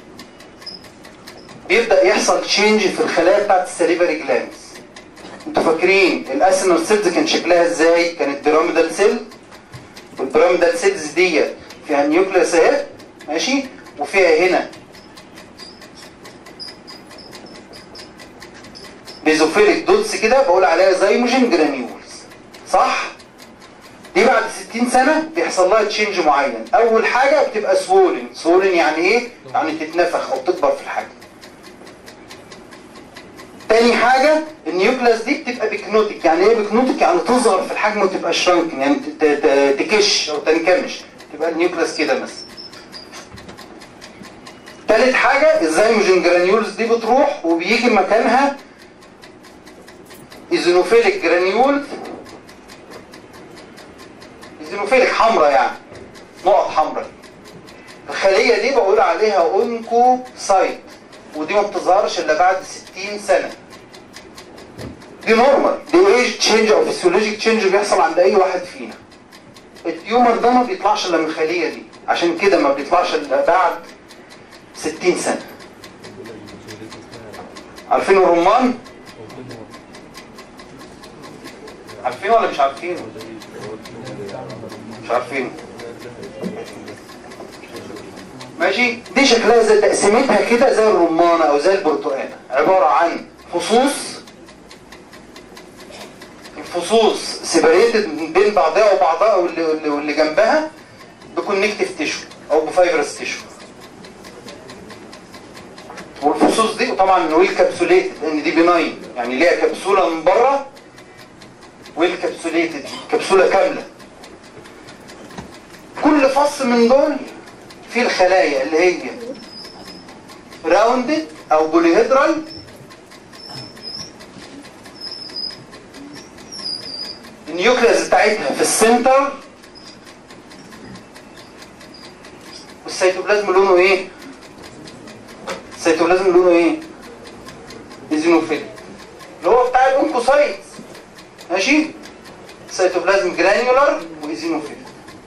بيبدا يحصل تشينج في الخلايا بتاعت السليفري جلاندز انتوا فاكرين الاسينال سيلز كان شكلها ازاي كانت بيراميدال سيل والبيراميدال سيلز ديت فيها نيوكليوس اهي ماشي وفيها هنا بيزوفيليك دوتس كده بقول عليها زيموجين جرانيولز صح دي بعد 60 سنة بيحصل لها تشينج معين اول حاجة بتبقى سوولن سوولن يعني ايه يعني تتنفخ او تكبر في الحجم تاني حاجة النيوكلاس دي بتبقى بيكنوتيك يعني ايه بيكنوتيك يعني تظهر في الحجم وتبقى شرانكن يعني ت- ت- تكش او تنكمش تبقى النيوكلاس كده مثلا تالت حاجة الزيموجين جرانيولز دي بتروح وبيجي مكانها ايزينوفيليك جرانيول ايزينوفيليك حمراء يعني نقط حمراء الخلية دي بقول عليها اونكو سايت ودي ما بتظهرش الا بعد 60 سنة دي نورمال دي ايج تشينج او فيسيولوجيك تشينج بيحصل عند اي واحد فينا التيومر ده ما بيطلعش الا من الخلية دي عشان كده ما بيطلعش الا بعد 60 سنة عارفين الرمان؟ عارفينه ولا مش عارفينه؟ مش عارفينه ماشي دي شكلها زي تقسيمتها كده زي الرمانة او زي البرتقانة عبارة عن فصوص الفصوص سيبريتد بين بعضها وبعضها واللي, واللي, واللي جنبها بكونكتيف تيشو او بفايبرس تيشو والفصوص دي طبعا ويل كابسوليتد لان دي بناين يعني ليها كبسوله من بره ويل كابسوليتد كبسوله كامله كل فص من دول فيه الخلايا اللي هي راوندد او بوليهيدرال النيوكليس بتاعتها في السنتر والسيتوبلازم لونه ايه السيتوبلازم لونه ايه ايزينوفيل اللي هو بتاع الانكوسايتس ماشي سيتوبلازم جرانيولار وايزينوفيل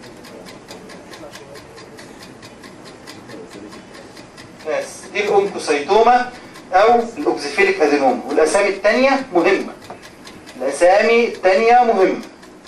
بس دي الانكوسايتوما او الاوكزيفيليك ادينوما والاسامي الثانيه مهمه الاسامي الثانيه مهمه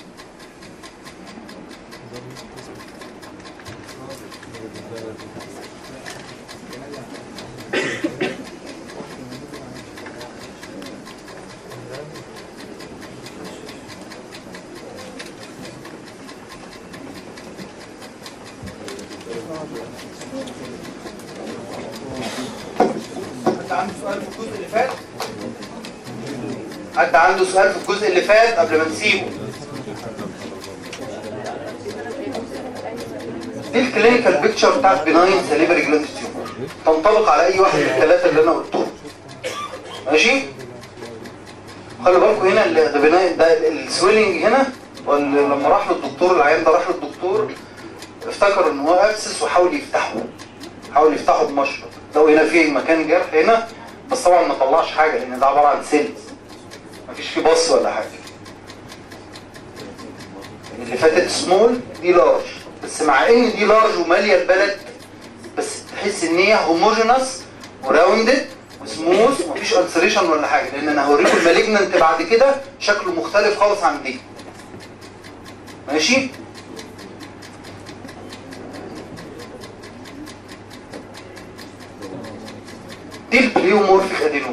حد عنده سؤال في الجزء اللي فات؟ حد عنده سؤال في الجزء اللي فات قبل ما نسيبه؟ دي الكلينيكال بيكتشر بتاعت بناين سليفري جلاند تيومر تنطبق على اي واحد من الثلاثه اللي انا قلتهم ماشي؟ خلي بالكم هنا ال- ده بناين ده السويلنج هنا وال- لما راح للدكتور العيان ده راح للدكتور افتكر ان هو ابسس وحاول يفتحه حاول يفتحه بمشرط لو هنا في مكان جرح هنا بس طبعا ما طلعش حاجه لان ده عباره عن سيلز مفيش فيه بص ولا حاجه اللي فاتت سمول دي لارج بس مع ان دي لارج وماليه البلد بس تحس ان هي هوموجينس وراوندد وسموث ومفيش السريشن ولا حاجه لان انا هوريكم المالجننت بعد كده شكله مختلف خالص عن دي ماشي دي البليومورفيك ادينوما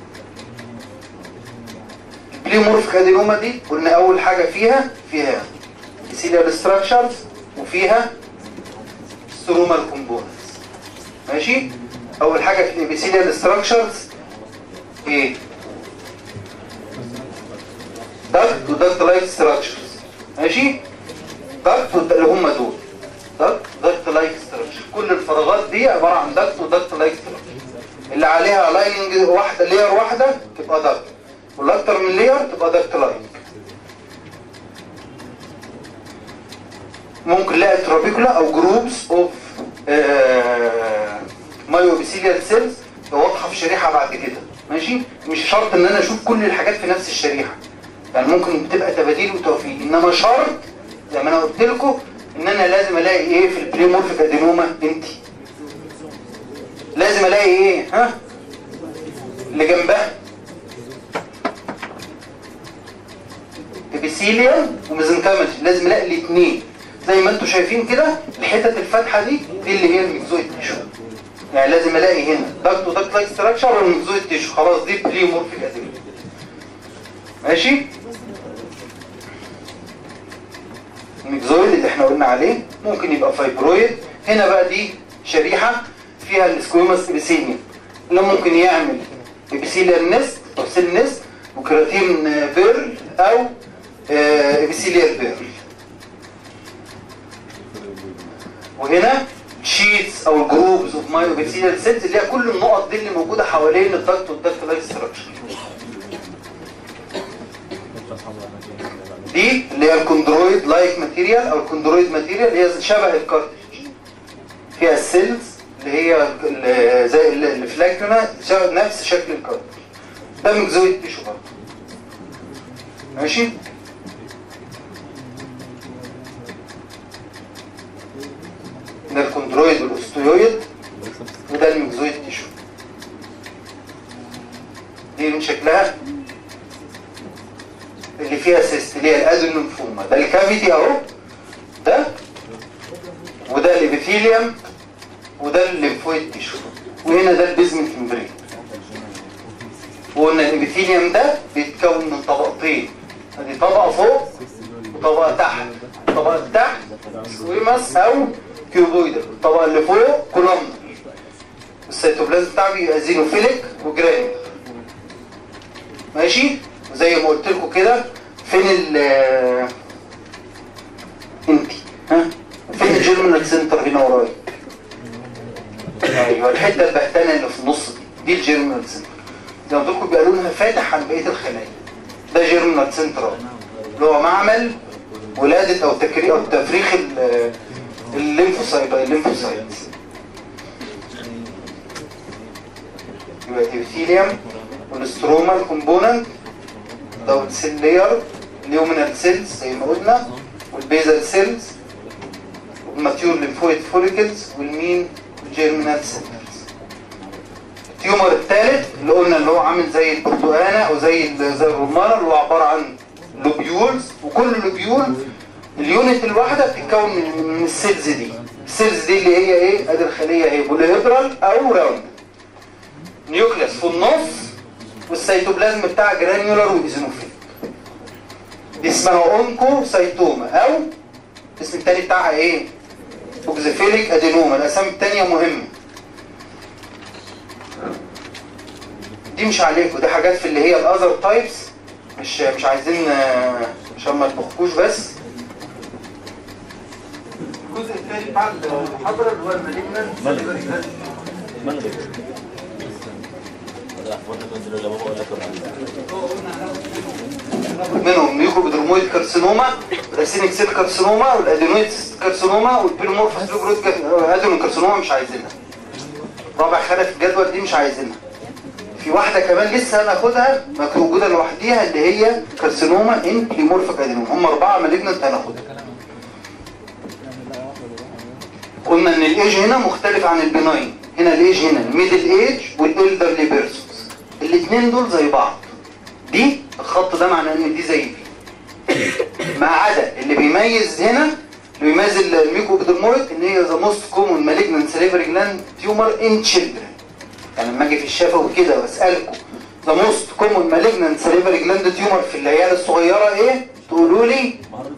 البليومورفيك ادينوما دي قلنا اول حاجه فيها فيها epithelial structures وفيها stromal components ماشي اول حاجه في الابيثيليال structures ايه duct وduct like structures ماشي duct اللي هم دول duct duct like structure كل الفراغات دي عباره عن duct وduct like structure اللي عليها لايننج واحده لير واحده تبقى دكت واللي اكتر من لير تبقى دكت لايننج ممكن نلاقي ترابيكولا او جروبس اوف مايوبيثيليال سيلز واضحه في شريحه بعد كده ماشي مش شرط ان انا اشوف كل الحاجات في نفس الشريحه يعني ممكن تبقى تباديل وتوفيق انما شرط زي ما انا قلت لكم ان انا لازم الاقي ايه في البريمورفيك ادينوما انت لازم الاقي ايه ها اللي جنبها ابيثيليوم وميزنكايمال لازم الاقي الاثنين زي ما انتم شايفين كده الحتت الفاتحه دي دي اللي هي الميكزويد تيشو يعني لازم الاقي هنا داكت وداكت لايك ستراكشر والميكزويد تيشو خلاص دي بريمورفيك ادينوما ماشي الميكزويد اللي احنا قلنا عليه ممكن يبقى فايبرويد هنا بقى دي شريحة فيها السكويموس ابيثيليوم اللي ممكن يعمل ابيثيليال نست او سيل نست وكراتين بيرل او ابيثيليال بيرل وهنا شيتس او الجروبز اوف مايو ابيثيليال سيلز اللي هي كل النقط دي اللي موجوده حوالين الدكت والدكت لايك ستراكشر دي اللي هي الكوندرويد لايك ماتيريال او الكوندرويد ماتيريال اللي هي شبه الكارتج فيها السيلز اللي هي ال- زي ال- الفلاكتونا شبه نفس شكل الكارتج ده ميكزويد تيشو برضه ماشي ده الكوندرويد والاستيويد وده الميكزويد تيشو دي من شكلها اللي فيها سيست اللي هي الادينوفوما ده الكافيتي اهو ده وده الابيثيليوم وده الليمفويد تيشو وهنا ده البيزمنت ممبرين وقلنا الابيثيليوم ده بيتكون من طبقتين ادي طبقه فوق وطبقه تحت الطبقه اللي تحت سويمس او كيوبويدال الطبقه اللي فوق كولومنر السيتوبلازم بتاعه بيبقى زينوفيليك وجرانيول ماشي زي ما قلت لكم كده فين ال انت ها فين الجيرمينال سنتر هنا ورايا ايوه الحته البهتانه اللي في النص دي دي الجيرمينال سنتر زي ما قلت لكم بيبقى لونها فاتح عن بقيه الخلايا ده جيرمينال سنتر اهو اللي هو معمل ولاده او تكرير او تفريخ ال- الليمفوسايت الليمفوسايتس يبقى الابيثيليوم والستروما الكومبوننت ده السيل لاير اليومينال سيلز زي ما قلنا والبيزال سيلز والماتيور ليمفويد فوليكلز والمين الجيرمينال سيلز التيومر الثالث اللي قلنا اللي هو عامل زي البرتقانه او زي ال- زي الرمانه اللي هو عباره عن لوبيولز وكل لوبيول اليونت الواحده بتتكون من من السيلز دي السيلز دي اللي هي ايه ادي الخليه اهي بوليهيدرال او راوند نيوكليس في النص والسيتوبلازم بتاع جرانيولار وايزينوفيل دي اسمها اونكو سيتوما او الاسم التاني بتاعها ايه اوكزيفيليك ادينوما الاسامي التانية مهمة دي مش عليكم دي حاجات في اللي هي الاذر تايبس مش مش عايزين آه، عشان ما تبخكوش بس الجزء الثاني بتاع المحاضرة اللي هو المالجنان منهم ميوكوبيدرمويد كارسينوما راسينيك سيل كارسينوما والادينويد كارسينوما والبيلومورفوس لوجروت ادينو كارسينوما مش عايزينها رابع خانه في الجدول دي مش عايزينها في واحده كمان لسه هناخدها موجوده لوحديها اللي هي كارسينوما ان بليمورفيك ادينوما هم اربعه مالجنت هناخدها قلنا ان الايج هنا مختلف عن البناين هنا الايج هنا الميدل ايج والالدرلي بيرسونز الاثنين دول زي بعض دي الخط ده معناه ان دي زي دي ما عدا اللي بيميز هنا اللي بيميز الميكوبيدرمويد ان هي ذا موست كومون مالجنت سليفري جلاند تيومر ان تشيلدرن يعني لما اجي في الشفوي كده واسالكم ذا موست كومون مالجنت سليفري جلاند تيومر في العيال الصغيره ايه تقولوا لي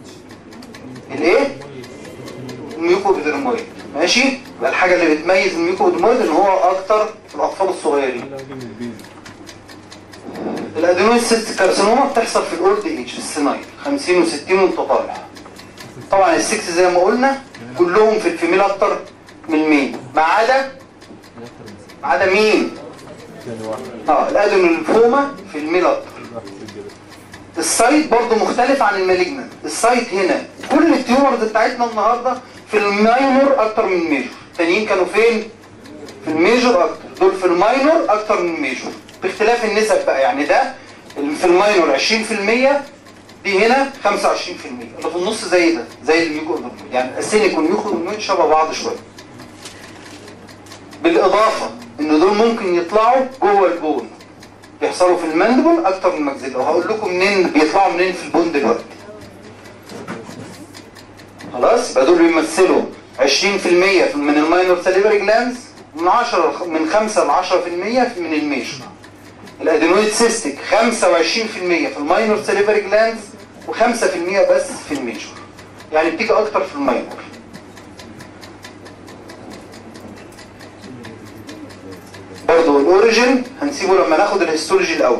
الايه الميوكوبيدرمويد ماشي يبقى الحاجه اللي بتميز الميوكوبيدرمويد ان هو اكتر في الاطفال الصغيرين الادينويد سيست كارسينوما بتحصل في الاولد ايج في السنايل 50 و60 وانت طالع طبعا السكس زي ما قلنا كلهم في الفيميل اكتر من الميل ما عدا ما عدا مين ثاني واحد اه الادينوليمفوما في الميل اكتر السايت برضو مختلف عن المالجنان السايت هنا كل التيومرز بتاعتنا النهارده في الماينور اكتر من الميجور التانيين كانوا فين في الميجور اكتر دول في الماينور اكتر من الميجور باختلاف النسب بقى يعني ده اللي في الماينور 20% دي هنا 25% اللي في النص زي ده زي الميجور يعني السيليكون والميجور شبه بعض شويه بالاضافه ان دول ممكن يطلعوا جوه البون بيحصلوا في الماندبل اكتر من المجزله وهقول لكم منين بيطلعوا منين في البون دلوقتي خلاص يبقى دول بيمثلوا 20% من الماينور ساليفري جلانز من 10 من 5 ل 10% من الميجور الادينويد سيستيك 25% في الماينور ساليفري جلانز و5% بس في الميجور يعني بتيجي اكتر في الماينور برضه الاوريجين هنسيبه لما ناخد الهيستولوجي الاول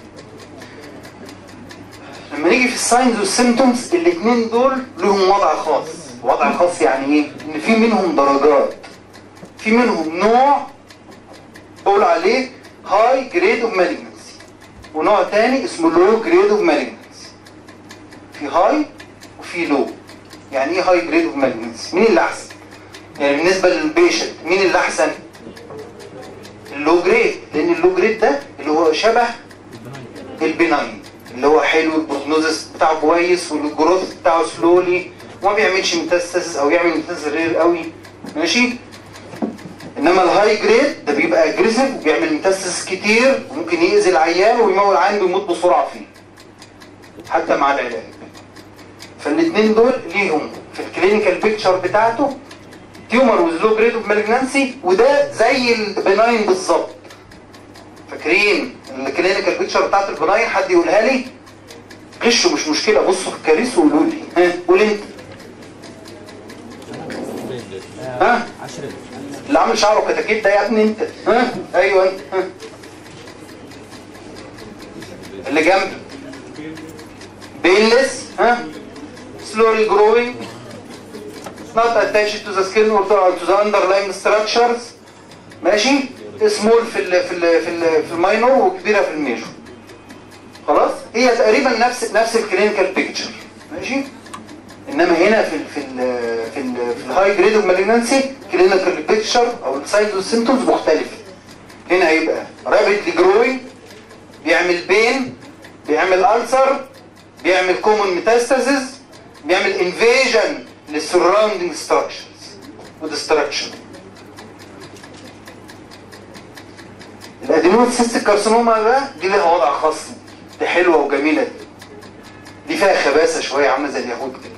لما نيجي في الساينز والسيمتومز الاثنين دول لهم وضع خاص وضع خاص يعني ايه ان في منهم درجات في منهم نوع بقول عليه هاي جريد اوف مالجنسي ونوع تاني اسمه لو جريد اوف مالجنسي في هاي وفي لو يعني ايه هاي جريد اوف مالجنسي مين اللي احسن يعني بالنسبه للبيشنت مين اللي احسن اللو جريد لان اللو جريد ده اللي هو شبه البناين اللي هو حلو البروجنوزس بتاعه كويس والجروث بتاعه سلولي وما بيعملش ميتاستاسيس او يعمل ميتاستاسيس رير قوي ماشي انما الهاي جريد ده بيبقى اجريسيف وبيعمل ميتاستاسيس كتير وممكن يأذي العيان ويموت العيان بيموت بسرعه فيه حتى مع العلاج فالاثنين دول ليهم في الكلينيكال بيكتشر بتاعته تيومر وذ لو جريد اوف مالجنانسي وده زي البناين بالظبط فاكرين الكلينيكال بيكتشر بتاعت البناين حد يقولها لي غشوا مش مشكله بصوا في الكريس وقولوا لي ها قول انت ها اللي عامل شعره كتاكيت ده يا ابني انت ها ايوه انت ها اللي جنبي بينلس ها slowly growing not attached to the skin or to the underlying structures ماشي سمول في ال في ال في ال في الماينور وكبيره في الميجور خلاص هي تقريبا نفس نفس الكلينيكال بيكتشر ماشي انما هنا في ال في ال في ال في الهاي جريد اوف مالجنسي كلينيكال بيكتشر او الساينز والسيمتومز مختلفه هنا هيبقى رابيدلي جروينج بيعمل بين بيعمل ألسر بيعمل كومون ميتاستاسيس بيعمل انفيجن للسراوندينج ستراكشرز وديستراكشن الادينويد سيستيك كارسينوما ده دي لها وضع خاص دي حلوه وجميله دي دي فيها خباثه شويه عامله زي اليهود كده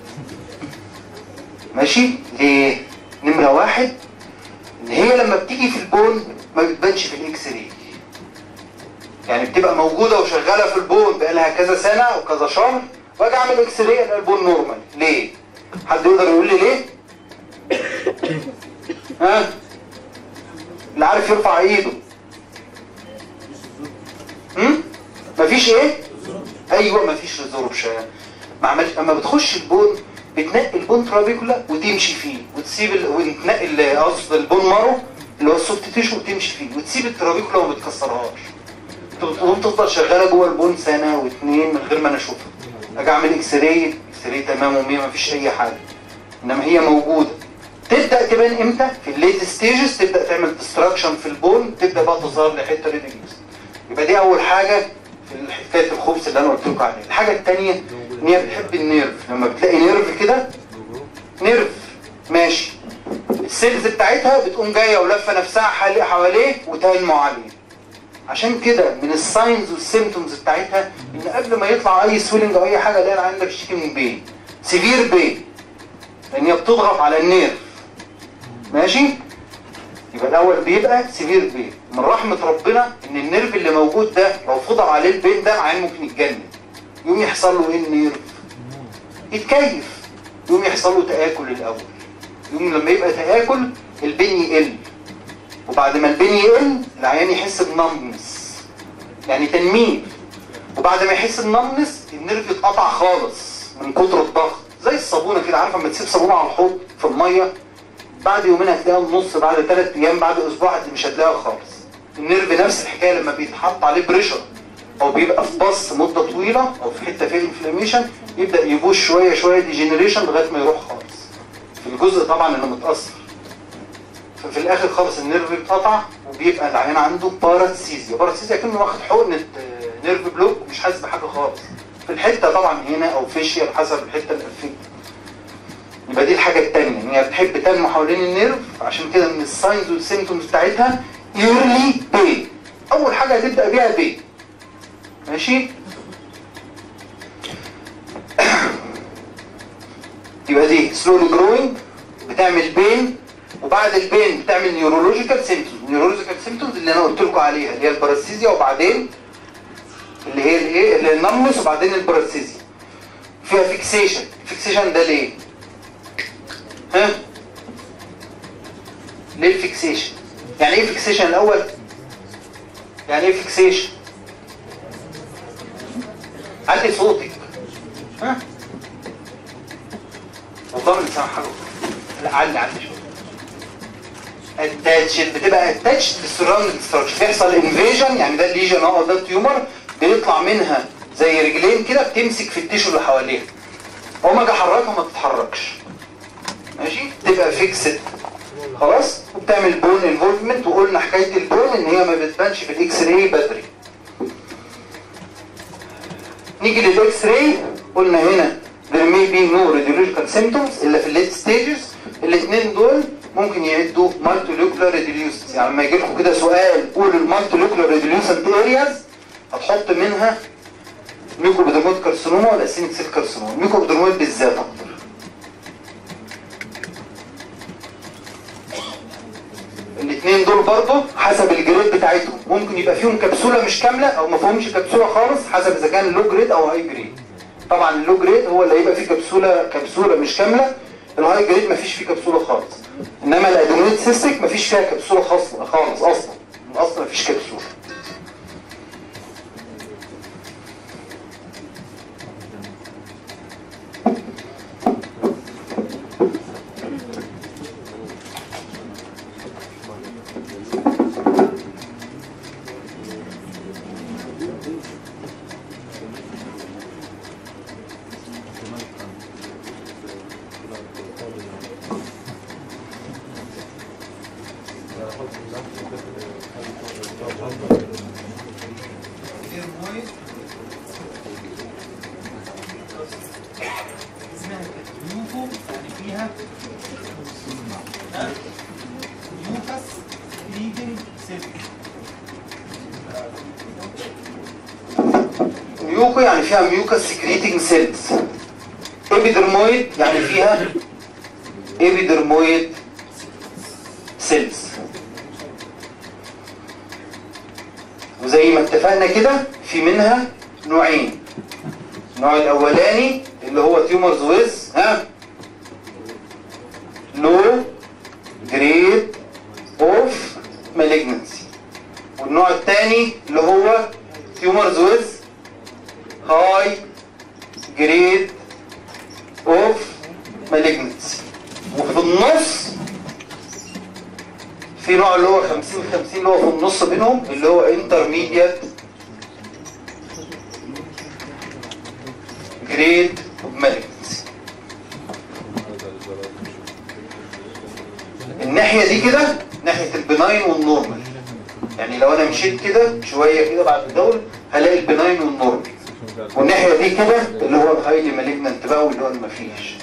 ماشي ليه نمره واحد ان هي لما بتيجي في البون ما بتبانش في الاكس راي يعني بتبقى موجوده وشغاله في البون بقالها كذا سنه وكذا شهر واجي اعمل اكس راي الاقي البون نورمال ليه حد يقدر يقول لي ليه ها اللي عارف يرفع ايده هم مفيش ايه ايوه مفيش ريزوربشن ما عملش اما بتخش البون بتنقي البون ترابيكولا وتمشي فيه وتسيب ال... وتنقي قصد البون مارو اللي هو السوفت تيشو وتمشي فيه وتسيب الترابيكولا وما بتكسرهاش تقوم تفضل شغاله جوه البون سنه واثنين من غير ما انا اشوفها اجي اعمل اكس راي اكس راي تمام ومية ما فيش اي حاجه انما هي موجوده تبدا تبان امتى في الليت ستيجز تبدا تعمل ديستراكشن في البون تبدا بقى تظهر لي حته ريدنجز يبقى دي اول حاجه في حكايه الخبز اللي انا قلت لكم عليها الحاجه الثانيه ان هي بتحب النيرف لما بتلاقي نيرف كده نيرف ماشي السيلز بتاعتها بتقوم جايه ولفه نفسها حواليه وتنمو عليه عشان كده من الساينز والسيمتومز بتاعتها ان قبل ما يطلع اي سويلنج او اي حاجه الاقي العيان ده بيشتكي من بين سيفير بين لان هي بتضغط على النيرف ماشي يبقى الاول بيبقى سيفير بين من رحمه ربنا ان النيرف اللي موجود ده لو فضل عليه البين ده العيان ممكن يتجنن يقوم يحصل له ايه النيرف يتكيف يقوم يحصل له تاكل الاول يقوم لما يبقى تاكل البين يقل وبعد ما البين يقل العيان يحس بنمنس يعني تنميل وبعد ما يحس بنمنس النيرف يتقطع خالص من كتر الضغط زي الصابونه كده عارفه لما تسيب صابونه على الحوض في الميه بعد يومين هتلاقيها النص بعد ثلاث ايام بعد اسبوع مش هتلاقيها خالص النيرف نفس الحكايه لما بيتحط عليه بريشر او بيبقى في بص مده طويله او في حته فيها انفلاميشن يبدا يبوش شويه شويه ديجنريشن لغايه ما يروح خالص في الجزء طبعا اللي متاثر ففي الاخر خالص النيرف بيتقطع وبيبقى العيان عنده باراسيزيا باراسيزيا كأنه واخد حقنه آه، نيرف بلوك مش حاسس بحاجه خالص في الحته طبعا هنا او فيشيال حسب الحته اللي افكت يبقى دي الحاجه الثانيه ان هي بتحب تنمو حوالين النيرف عشان كده من الساينز والسيمتومز بتاعتها ايرلي بين اول حاجه هتبدا بيها بين ماشي يبقى دي سلولي جروينج بتعمل بين وبعد البين بتعمل نيورولوجيكال سيمتومز نيورولوجيكال سيمتومز اللي انا قلت لكم عليها اللي هي الباراسيزيا وبعدين اللي هي الايه اللي هي النملس وبعدين الباراسيزيا فيها فيكسيشن فيكسيشن ده ليه ها ليه الفيكسيشن يعني ايه فيكسيشن الاول يعني ايه فيكسيشن علي صوتك ها والله من سامع حاجه لا علي علي شويه اتاتش بتبقى اتاتش للسراوند ستراكشر بيحصل انفيجن يعني ده الليجن اهو ده التيومر بيطلع منها زي رجلين كده بتمسك في التيشو اللي حواليها اول ما اجي احركها ما تتحركش ماشي تبقى فيكسد خلاص وبتعمل بون انفولفمنت وقلنا حكايه البون ان هي ما بتبانش في الاكس راي بدري نيجي للاكس راي قلنا هنا there may be no radiological symptoms الا في الليت ستيجز الاثنين دول ممكن يعدوا multilocular reduced يعني لما يجي لكم كده سؤال قول المالتيلوكولار reduced areas هتحط منها ميكروبيدرمويد كارسينوما ولا اسينيك سيل كارسينوما ميكروبيدرمويد بالذات اكتر الاثنين دول برضه حسب الجريد بتاعتهم ممكن يبقى فيهم كبسوله مش كامله او ما فيهمش كبسوله خالص حسب اذا كان لو جريد او هاي جريد طبعا اللو جريد هو اللي هيبقى فيه كبسوله كبسوله مش كامله الهاي جريد ما فيش فيه كبسوله خالص انما الادينويد سيستيك ما فيش فيها كبسوله خاصه خالص اصلا من اصلا ما فيش كبسوله ديرمويد اسمها كده يوفو يعني فيها ها؟ يوكس ليدنج سيل ميوكو يعني فيها ميوكس سكريتنج سيلز ايبيدرمويد يعني فيها ايبيدرمويد سيلز وزي ما اتفقنا كده في منها نوعين النوع الاولاني اللي هو تيومرز ويز ها لو جريد اوف مالجنسي والنوع الثاني اللي هو تيومرز ويز هاي جريد اوف مالجنسي وفي النص في نوع اللي هو 50 50 اللي هو في النص بينهم اللي هو انترميديت جريد اوف مالجنسي الناحية دي كده ناحية البناين والنورمال يعني لو انا مشيت كده شوية كده بعد الدول هلاقي البناين والنورمال والناحية دي كده اللي هو الهايلي مالجنانت بقى واللي هو اللي مفيش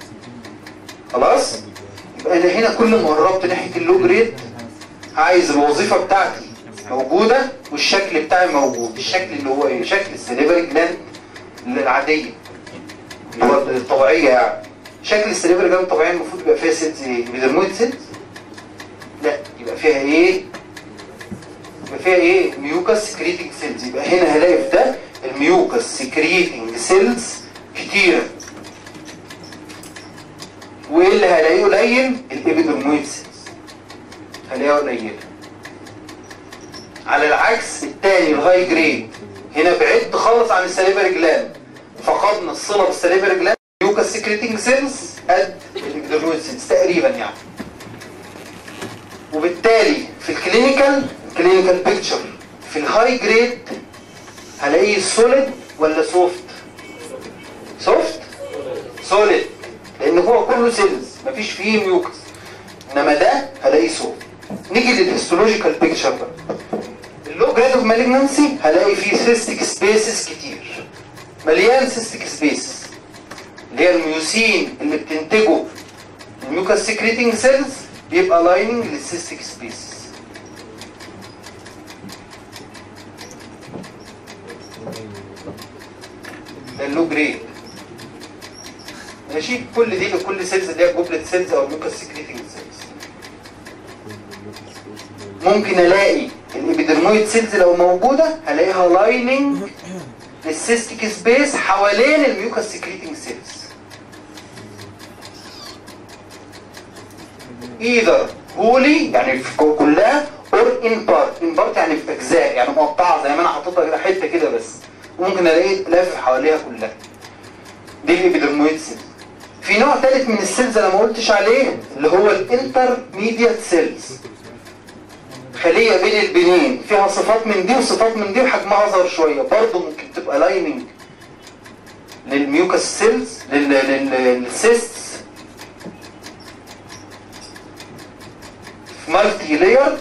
خلاص يبقى انا هنا كل ما قربت ناحية اللو جريد عايز الوظيفة بتاعتي موجودة والشكل بتاعي موجود الشكل اللي هو ايه شكل السليفري جلاند العادية اللي هو الطبيعية يعني شكل السليفري جلاند الطبيعية المفروض يبقى فيها سيلز ايه بيدرمويد سيلز لا يبقى فيها ايه يبقى فيها ايه ميوكس سكريتنج سيلز يبقى هنا هلاقي في ده الميوكس سكريتنج سيلز كتيرة وايه اللي هلاقيه قليل الابيدرمويد سيلز هلاقيها قليلة على العكس التاني الهاي جريد هنا بعدت خالص عن السليفري جلاند فقدنا الصلة بالسليفري جلاند ميوكس سكريتنج سيلز قد الابيدرمويد سيلز تقريبا يعني وبالتالي في الكلينيكال كلينيكال بيكتشر في الهاي جريد هلاقيه سوليد ولا سوفت سوفت سوليد لان هو كله سيلز مفيش فيه ميوكس انما ده هلاقيه سوفت نيجي للهيستولوجيكال بيكتشر بقى اللو جريد اوف مالجنسي هلاقي فيه سيستيك سبيسز كتير مليان سيستيك سبيسز اللي هي الميوسين اللي بتنتجه الميوكاس سكريتنج سيلز بيبقى لايننج للسيستيك سبيسز ده اللو جريد ماشي كل دي لكل سيلز اللي هي جوبلت سيلز او الميوكاس سكريتنج سيلز ممكن الاقي الابيدرمويد سيلز لو موجوده هلاقيها لايننج للسيستيك سبيس حوالين الميوكاس سكريتنج سيلز ايذر هولي يعني في كو- كلها اور ان بارت ان بارت يعني في اجزاء يعني مقطعه زي ما انا حاططها كده حته كده بس وممكن الاقي لافف حواليها كلها دي الابيدرمويد سيلز في نوع ثالث من السيلز انا ما قلتش عليه اللي هو الانترميديات سيلز خليه بين البنين فيها صفات من دي وصفات من دي وحجمها اصغر شويه برضه ممكن تبقى لايننج للميوكاس سيلز لل- لل- للسيستس في مالتي لاير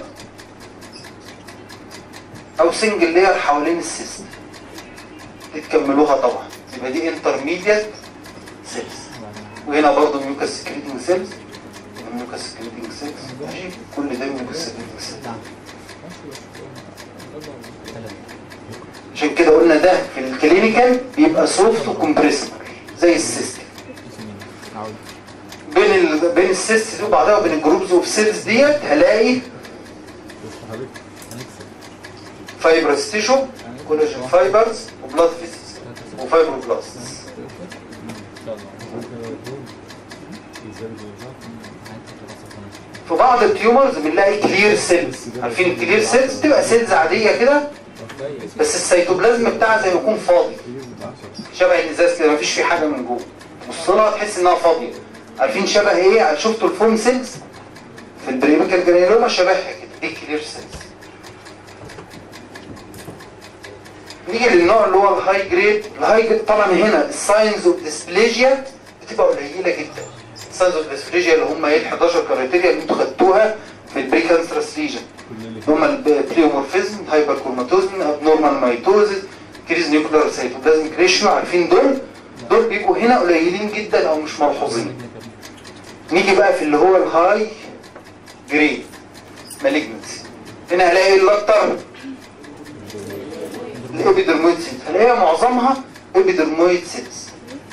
او سنجل لاير حوالين السيست تكملوها طبعا يبقى دي انترميديات سيلز وهنا برضه ميوكاس سكريتنج سيلز ميوكاس سكريتنج سيلز ماشي كل ده ميوكاس سكريتنج سيلز عشان كده قلنا ده في الكلينيكال بيبقى سوفت وكمبريسبل زي السيستم بين ال... بين السيست دي وبعضها وبين الجروبز اوف سيلز ديت هلاقي فايبرس تيشو كولاجين فايبرز وبلاد فيسز وفايبروبلاستس في بعض التيومرز بنلاقي كلير سيلز عارفين الكلير سيلز تبقى سيلز عاديه كده بس السيتوبلازم بتاعها زي ما يكون فاضي شبه الازاز كده مفيش فيه حاجه من جوه تبص لها تحس انها فاضيه عارفين شبه ايه شفتوا الفوم سيلز في البريميكال جرانيلوما شبهها كده دي كلير سيلز نيجي للنوع اللي هو الهاي جريد الهاي جريد طبعا هنا الساينز اوف ديسبليجيا بتبقى قليله جدا الساينز اوف ديسبليجيا اللي هم ايه ال 11 كرايتيريا اللي انتوا خدتوها في البريكانسرس ليجن هم البليومورفيزم هايبر كروماتوزم ابنورمال مايتوزيس كريز نيوكلير سيتوبلازميك ريشيو عارفين دول دول بيبقوا هنا قليلين جدا او مش ملحوظين نيجي بقى في اللي هو الهاي جريد مالجنسي هنا هلاقي الاكتر الابيدرمويد سيلز هلاقيها معظمها ابيدرمويد سيلز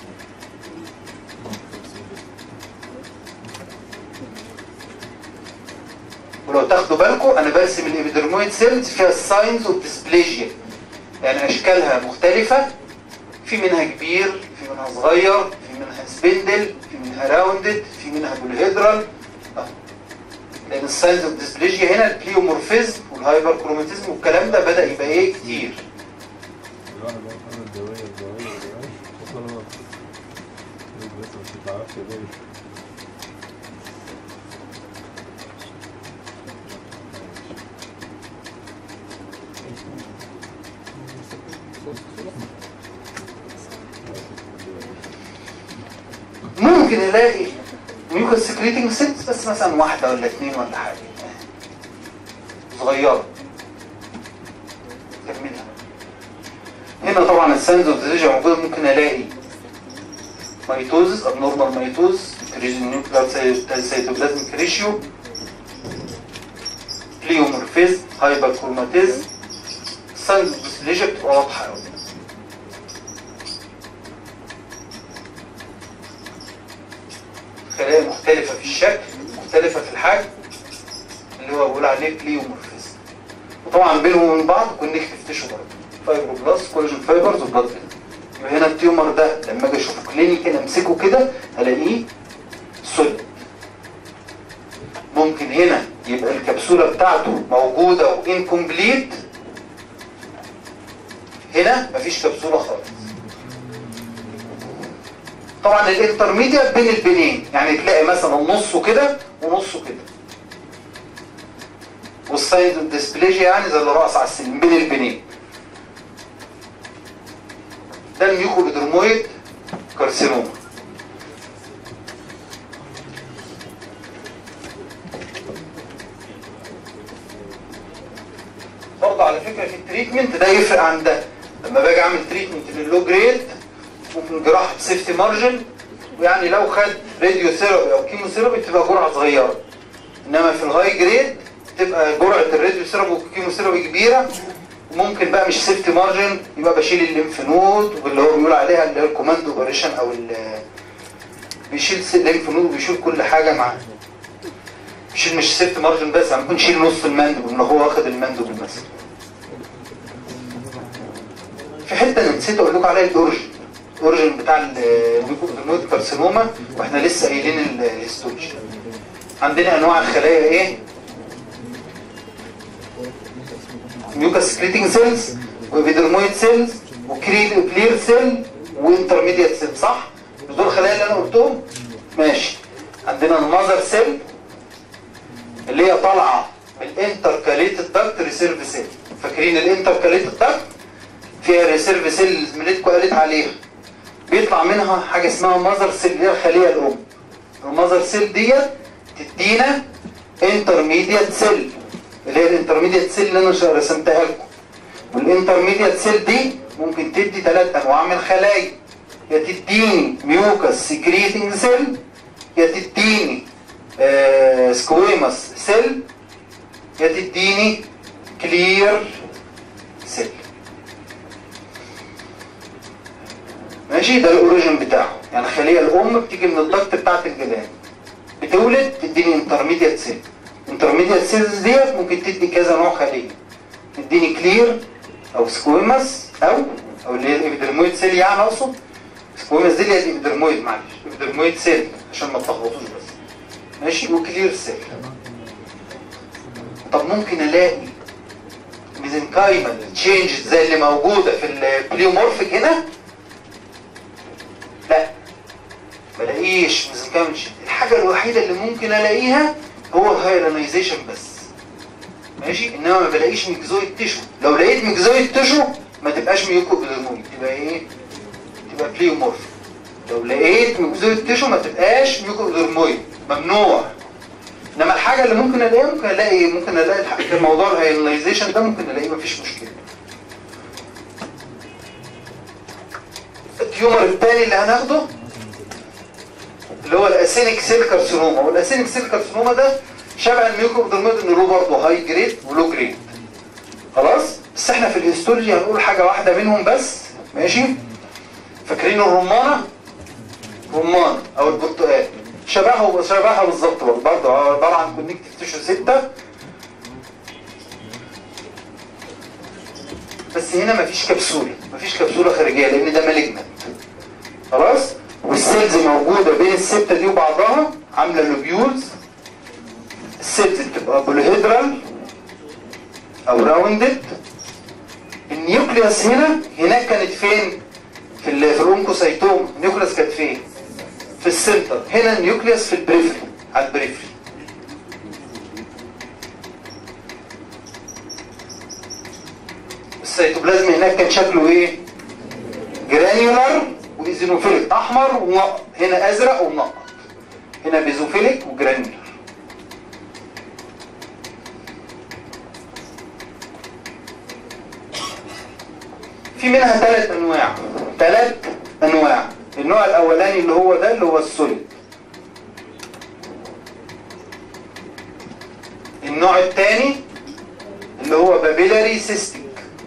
ولو تاخدوا بالكم انا برسم الابيدرمويد سيلز فيها الساينز اوف ديسبليجيا يعني اشكالها مختلفة في منها كبير في منها صغير في منها سبندل في منها راوندد في منها بوليهيدرال آه. لان الساينز اوف ديسبليجيا هنا البليومورفيزم والهايبر كروماتيزم والكلام ده بدا يبقى ايه كتير الواحد بقى فاهم الدوائر الدوائر الدوائر اصلا انا بس ما بتعرفش ازاي ممكن الاقي ميوكس سكريتنج سيلز بس مثلا واحدة ولا اتنين ولا حاجة صغيرة كملها هنا طبعا الساينز اوف ديزيجن موجودة ممكن الاقي ميتوزس ابنورمال ميتوز كريجن نيوكلير سيتوبلازميك ريشيو بليومورفيزم هايبر كروماتيزم الساينز اوف ديزيجن بتبقى واضحة قوي خلايا مختلفة في الشكل مختلفة في الحجم اللي هو بقول عليه بليومورفيزم وطبعا بينهم وبين بعض كونكتيف تيشو برضه فايبروبلاست كولاجين فايبرز وبلاد فيلم يبقى هنا التيومر ده لما اجي اشوفه كلينيكال امسكه كده الاقيه سوليد ممكن هنا يبقى الكبسولة بتاعته موجودة وانكمبليت هنا مفيش كبسولة خالص طبعا الانترميديت بين البنين يعني تلاقي مثلا نصه كده ونصه كده والساينز ديسبليجيا يعني زي اللي راس على السلم بين البنين ده الميوكوبيدرمويد كارسينوما برضه على فكره في التريتمنت ده يفرق عن ده لما باجي اعمل تريتمنت للو جريد ممكن جراحه سيفتي مارجن ويعني لو خد راديو ثيرابي او كيمو ثيرابي تبقى جرعه صغيره انما في الهاي جريد تبقى جرعه الراديو ثيرابي والكيمو ثيرابي كبيره وممكن بقى مش سيفتي مارجن يبقى بشيل الليمف نود واللي هو بيقول عليها اللي هي الكوماند اوبريشن او ال- بيشيل الليمف نود وبيشيل كل حاجه معاه بيشيل مش سيفتي مارجن بس يعني ممكن يشيل نص المندوب ان هو واخد المندوب مثلا في حته انا نسيت اقول لكم عليها الاورجن الاورجن بتاع الميوكوبيدرمويد كارسينوما واحنا لسه قايلين الهيستولوجي عندنا انواع الخلايا ايه ميوكاس سكريتنج سيلز وبيدرمويد سيلز وكلير سيل وانترميديت سيل صح دول الخلايا اللي انا قلتهم ماشي عندنا المذر سيل اللي هي طالعه من الانتركاليتد داكت ريسيرف سيل فاكرين الانتركاليتد داكت فيها ريسيرف سيل زميلتكم قالت عليها بيطلع منها حاجه اسمها ماذر سيل اللي هي الخليه الام الماذر سيل ديت تدينا انترميديت سيل اللي هي الانترميديت سيل اللي انا ش- رسمتها لكم والانترميديت سيل دي ممكن تدي ثلاث انواع من الخلايا يا تديني ميوكس سكريتنج سيل يا تديني آه سكويمس سيل يا تديني كلير سيل ماشي ده الاوريجن بتاعه يعني الخليه الام بتيجي من الضغط بتاعت الجدار بتولد تديني انترميديت سيل انترميديت سيلز ديت ممكن تدي كذا نوع خليه تديني كلير او سكويمس او او اللي هي الابيدرمويد سيل يعني اقصد سكويمس دي اللي هي الابيدرمويد معلش الابيدرمويد سيل عشان ما تلخبطوش بس ماشي وكلير سيل طب ممكن الاقي ميزنكايمال تشينج زي اللي موجوده في البليومورفيك هنا لا بلاقيش ميزنكايمال تشينج الحاجه الوحيده اللي ممكن الاقيها هو الهايلانيزيشن بس ماشي انما ما بلاقيش ميكزويد تيشو لو لقيت ميكزويد تيشو ما تبقاش ميوكو بليرمويد تبقى ايه تبقى بليومورف لو لقيت ميكزويد تيشو ما تبقاش ميوكو بليرمويد ممنوع انما الحاجه اللي ممكن الاقيها ممكن الاقي ممكن الاقي الح- في موضوع الهايلانيزيشن ده ممكن الاقيه مفيش مشكله التيومر الثاني اللي هناخده اللي هو الاسينيك سيل كارسينوما والاسينيك سيل كارسينوما ده شبه الميوكوبدرميد انه له برضه هاي جريد ولو جريد خلاص بس احنا في الهيستولوجي هنقول حاجه واحده منهم بس ماشي فاكرين الرمانه رمان او البرتقال شبهه شبهها بالظبط برضه برضه عباره عن كونكتيف تيشو 6 بس هنا مفيش كبسوله مفيش كبسوله خارجيه لان ده مالجنت خلاص والسيلز موجوده بين السته دي وبعضها عامله لوبيولز السيلز بتبقى بوليهيدرال او راوندد النيوكليوس هنا هناك كانت فين في ال في الانكوسايتوم النيوكليوس كانت فين في السنتر هنا النيوكليوس في البريفري على البريفري السيتوبلازم هناك كان شكله ايه جرانيولار وايزينوفيليك احمر ومنقط هنا ازرق ومنقط هنا بيزوفيليك وجرانيولار في منها ثلاث انواع ثلاث انواع النوع الاولاني اللي هو ده اللي هو السوليد النوع الثاني اللي هو بابيلاري سيستيك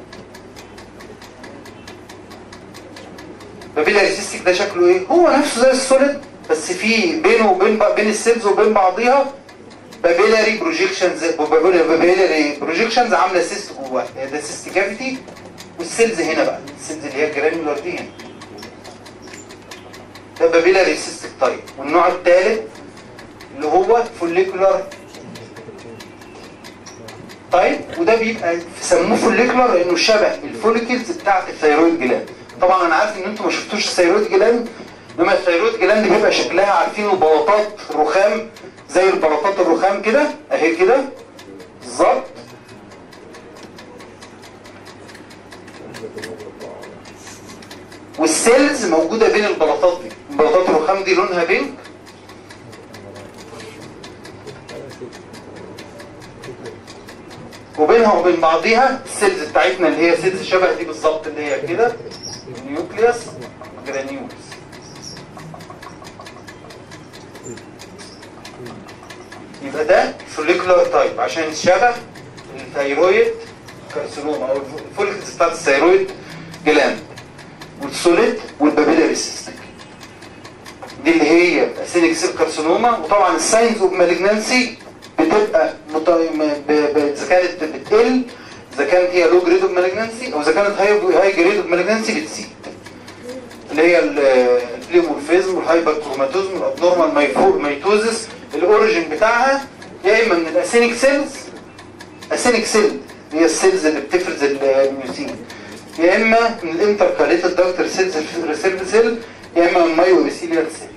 بابيلاري سيستيك ده شكله ايه هو نفسه زي السوليد بس في بينه وبين بين السيلز وبين بعضيها بابيلاري بروجيكشنز بابيلاري بروجيكشنز عامله سيست جواه ده سيست كافيتي والسيلز هنا بقى السيلز اللي هي الجرانيولار دي هنا ده بابيلاري سيستيك تايب والنوع الثالث اللي هو فوليكولار طيب وده بيبقى سموه فوليكولار لانه شبه الفوليكلز بتاعت الثيرويد جلاند طبعا انا عارف ان انتوا ما شفتوش الثيرويد جلاند انما الثيرويد جلاند بيبقى شكلها عارفين البلاطات رخام زي البلاطات الرخام كده اهي كده بالظبط والسيلز موجوده بين البلاطات دي البلاطات الرخام دي لونها بينك وبينها وبين بعضيها السيلز بتاعتنا اللي هي سيلز شبه دي بالظبط اللي هي كده نيوكليوس جرانيولز يبقى ده فوليكولار تايب عشان شبه الثيرويد كارسينوما او الفوليكلز بتاعت الثيرويد جلاند والسوليد والبابيلاري سيستم دي اللي هي اسينيك سيل كارسينوما وطبعا الساينز اوف مالجنانسي بتبقى مت- م- ب- ب- اذا كانت بتقل اذا كانت هي لو جريد اوف مالجنانسي او اذا كانت هاي هاي جريد اوف مالجنانسي بتزيد اللي هي ال- البليومورفيزم والهايبر كروماتوزم والابنورمال ميتوزس الاوريجين بتاعها يا اما من الاسينيك سيلز اسينيك سيل هي السيلز اللي بتفرز الميوسين يا اما من الانتركاليتد دكتور سيلز ريسيرف سيل يا اما من مايو ابيثيليال سيل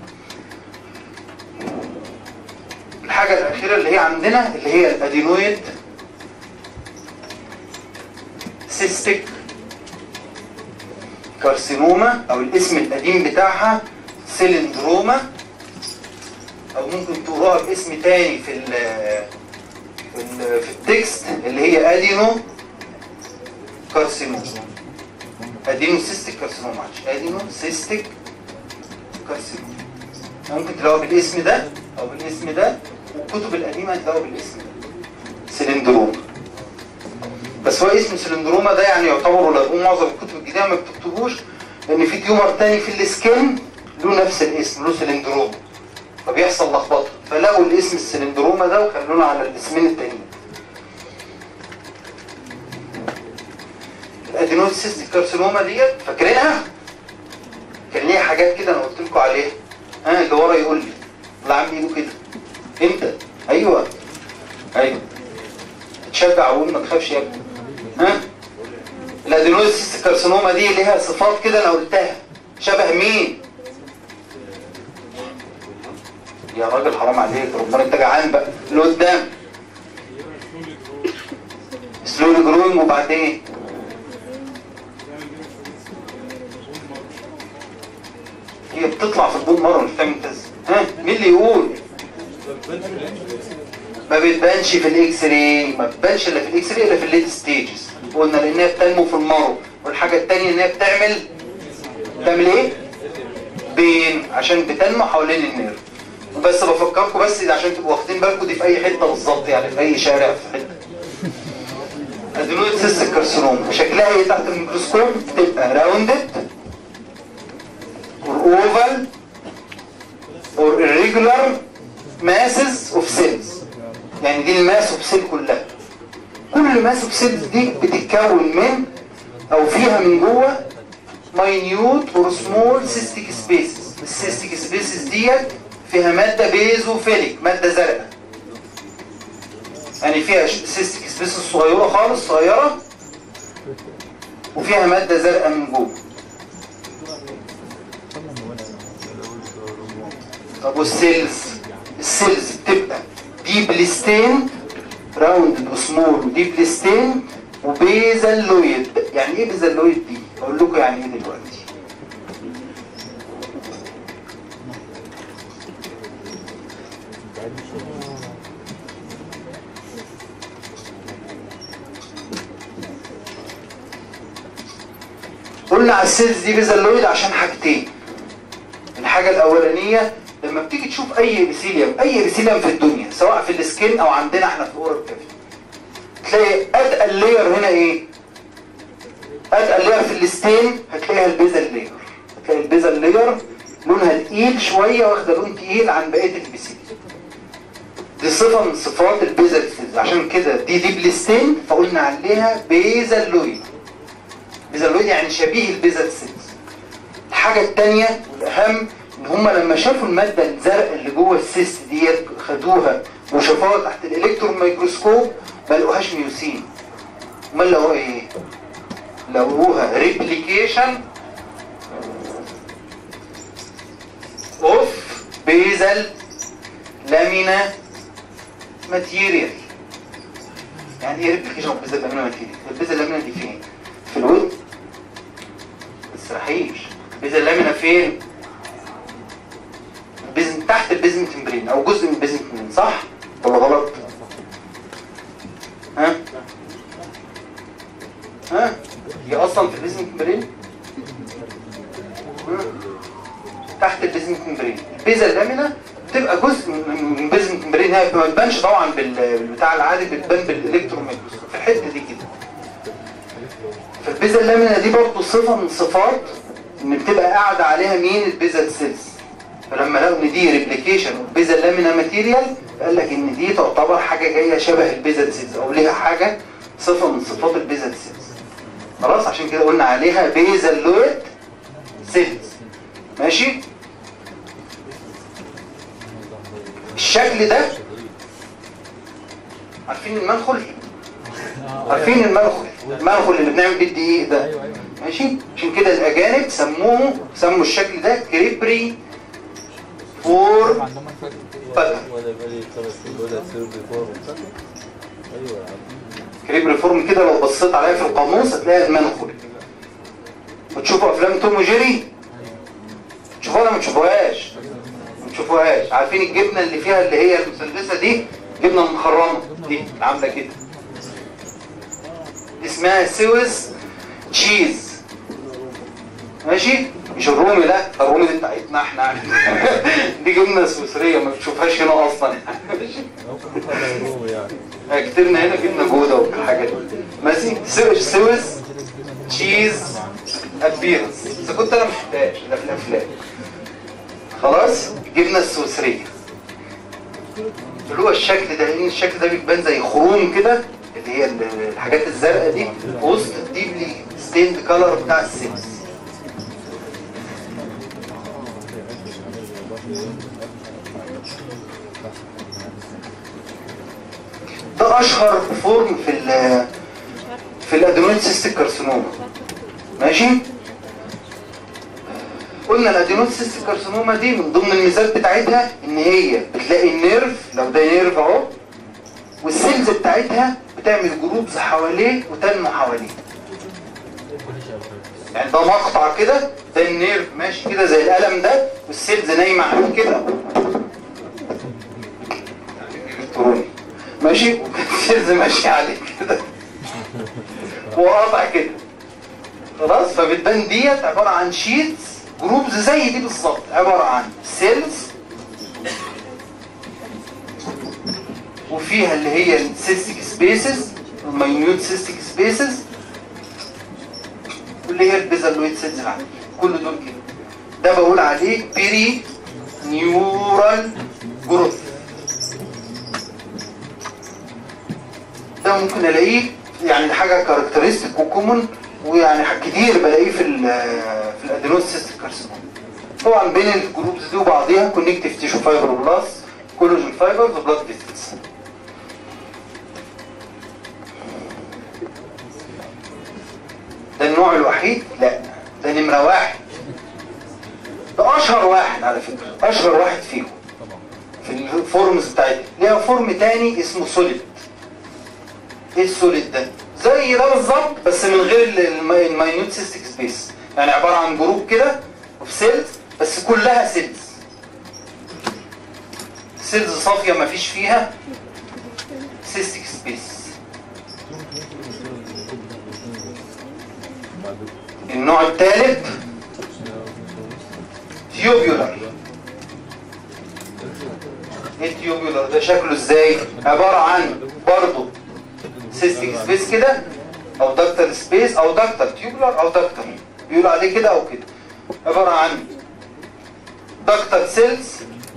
الحاجة الأخيرة اللي هي عندنا اللي هي الأدينويد سيستيك كارسينوما أو الاسم القديم بتاعها سيلندروما أو ممكن تقروها باسم تاني في ال في, ال في التكست اللي هي أدينو كارسينوما أدينو سيستيك كارسينوما معلش أدينو سيستيك كارسينوما ممكن تلاقوها بالاسم ده او بالاسم ده والكتب القديمه هتلاقوها بالاسم ده سلندروما بس هو اسم سلندروما ده يعني يعتبر لو معظم الكتب الجديده ما بتكتبوش لان في تيومر تاني في السكن له نفس الاسم له سلندروما فبيحصل لخبطه فلقوا الاسم السلندروما ده وخلونا على الاسمين التانيين الادينويد سيستيك كارسينوما ديت فاكرينها؟ كان ليها حاجات كده انا قلت لكم عليها ها اللي ورا يقول لي اللي عم ايده كده امتى ايوه ايوه تشجع وقول ما تخافش يا ابني ها الادينويد كارسينوما دي ليها صفات كده انا قلتها شبه مين يا راجل حرام عليك ربنا انت جعان بقى اللي قدام سلولي جروينج وبعدين هي بتطلع في البون مره مش فاهم انت ازاي ها مين اللي يقول ما بتبانش في الاكس راي ما بتبانش الا في الاكس راي الا في الليت ستيجز قلنا لانها بتنمو في المرو والحاجه الثانيه ان هي بتعمل بتعمل ايه بين عشان بتنمو حوالين النيرف بس بفكركم بس عشان تبقوا واخدين بالكم دي في اي حته بالظبط يعني في اي شارع في حته ادينويد سيستيك كارسينوما شكلها ايه تحت الميكروسكوب تبقى راوندد or oval or irregular masses of cells يعني دي الماس اوف سيل كلها كل ماس اوف سيلز دي بتتكون من او فيها من جوه minute or small cystic spaces السيستيك سبيسز ديت فيها مادة بيزوفيليك مادة زرقاء يعني فيها سيستيك سبيسز صغيرة خالص صغيرة وفيها مادة زرقاء من جوه طب والسيلز السيلز بتبقى ديبلي ستين راوند وسمول وديبلي ستين وبيزالويد يعني ايه بيزالويد دي اقول لكم يعني ايه دلوقتي قلنا على السيلز دي بيزالويد عشان حاجتين الحاجة الأولانية لما بتيجي تشوف أي ابيثيليوم أي ابيثيليوم في الدنيا سواء في السكين أو عندنا احنا في الأورال كافي تلاقي أتقل لاير هنا إيه؟ أتقل لاير في الستين هتلاقيها البيزل لاير هتلاقي البيزل لاير لونها تقيل شوية واخدة لون تقيل عن بقية البيثيليوم دي صفة من صفات البيزل سيلز عشان كده دي ديبل ستين فقلنا عليها بيزلويد بيزلويد يعني شبيه البيزل سيلز الحاجة التانية والأهم إن هما لما شافوا المادة الزرقاء اللي جوه السيست ديت خدوها وشافوها تحت الإلكترون ميكروسكوب ما لقوهاش ميوسين امال لقوها إيه؟ لقوها ريبليكيشن اوف بيزل لامينا ماتيريال يعني ايه ريبليكيشن اوف بيزل لامينا ماتيريال؟ البيزل لامينا دي فين؟ في الود تسرحيش البيزا اللامينا فين البيزن تحت البيزمنت ممبرين او جزء من البيزمنت ممبرين صح ولا غلط ها ها هي اصلا في البيزمنت ممبرين ها؟ تحت البيزمنت ممبرين البيزا اللامينا بتبقى جزء من من البيزمنت ممبرين هي ما بتبانش طبعا بال- بالبتاع العادي بتبان بالالكتروميكروسكوب في الحته دي كده فالبيزا اللامينا دي برضه صفه من صفات ان بتبقى قاعده عليها مين البيزا سيلز فلما لقوا ان دي ريبليكيشن اوف بيزا لامينا ماتيريال قال لك ان دي تعتبر حاجه جايه شبه البيزا سيلز او ليها حاجه صفه من صفات البيزا سيلز خلاص عشان كده قلنا عليها بيزا لويد سيلز ماشي الشكل ده عارفين المنخل عارفين المنخل المنخل اللي بنعمل بيه الدقيق ده ماشي عشان كده الاجانب سموه سموا الشكل ده كريبري فور عندهم الفرق باتر ولا بقالي خمس سنين ولا سيرب فور ايوه يا عم كريبري فورم كده لو بصيت عليها في القاموس هتلاقي المنخل بتشوفوا افلام توم وجيري تشوفوها ولا ما تشوفوهاش ما تشوفوهاش عارفين الجبنه اللي فيها اللي هي المثلثه دي جبنه المخرمه دي اللي عامله كده دي اسمها سويس تشيز ماشي مش الرومي لا الرومي دي بتاعتنا احنا دي جبنه سويسريه ما بتشوفهاش هنا اصلا ماشي ممكن هذا رومي يعني كتبنا هنا جبنه جوده والحاجات دي ماشي سويس سويس تشيز ابيرنس اذا كنت انا ما شفتهاش ده في الافلام خلاص الجبنه السويسريه اللي هو الشكل ده لان الشكل ده بيبان زي خروم كده اللي هي ال- الحاجات الزرقاء دي في وسط الديبلي ستيند كلر بتاع السيلز ده اشهر فورم في ال في الادينويد سيستيك كارسينوما ماشي قلنا الادينويد سيستيك كارسينوما دي من ضمن الميزات بتاعتها ان هي بتلاقي النيرف لو ده نيرف اهو والسيلز بتاعتها بتعمل جروبز حواليه وتنمو حواليه يعني ده مقطع كده ده النيرف ماشي كده زي القلم ده والسيلز نايمه عليه كده الكتروني ماشي السيلز ماشي عليه كده وقاطع كده خلاص فبتبان ديت عباره عن شيتس جروبز زي دي بالظبط عباره عن سيلز وفيها اللي هي السيستيك سبيسز الماينيوت سيستيك سبيسز واللي هي البيزالويد سيلز العادية كل دول كده ده بقول عليه بيري نيورال جروث ده ممكن الاقيه يعني حاجه كاركترستيك وكومن ويعني حاجات كتير بلاقيه في ال في الادينوز سيستيك كارسينوما طبعا بين الجروبز دي وبعضيها كونكتيف تيشو فايبر بلاس كولاجين فايبر وبلاد فيزيتس ده النوع الوحيد لا ده نمره واحد ده اشهر واحد على فكره اشهر واحد فيهم في الفورمز بتاعتها ليها فورم تاني اسمه سوليد ايه السوليد ده زي ده بالظبط بس من غير ال- الم- الماينوت سيستيك سبيس يعني عباره عن جروب كده اوف سيلز بس كلها سيلز سيلز صافيه ما فيش فيها سيستيك سبيس النوع الثالث تيوبيولار ايه تيوبيولار ده شكله ازاي عباره عن برضه سيستيك سبيس كده او دكتر سبيس او دكتر تيوبولار او دكتر بيقولوا عليه كده او كده عباره عن دكتر سيلز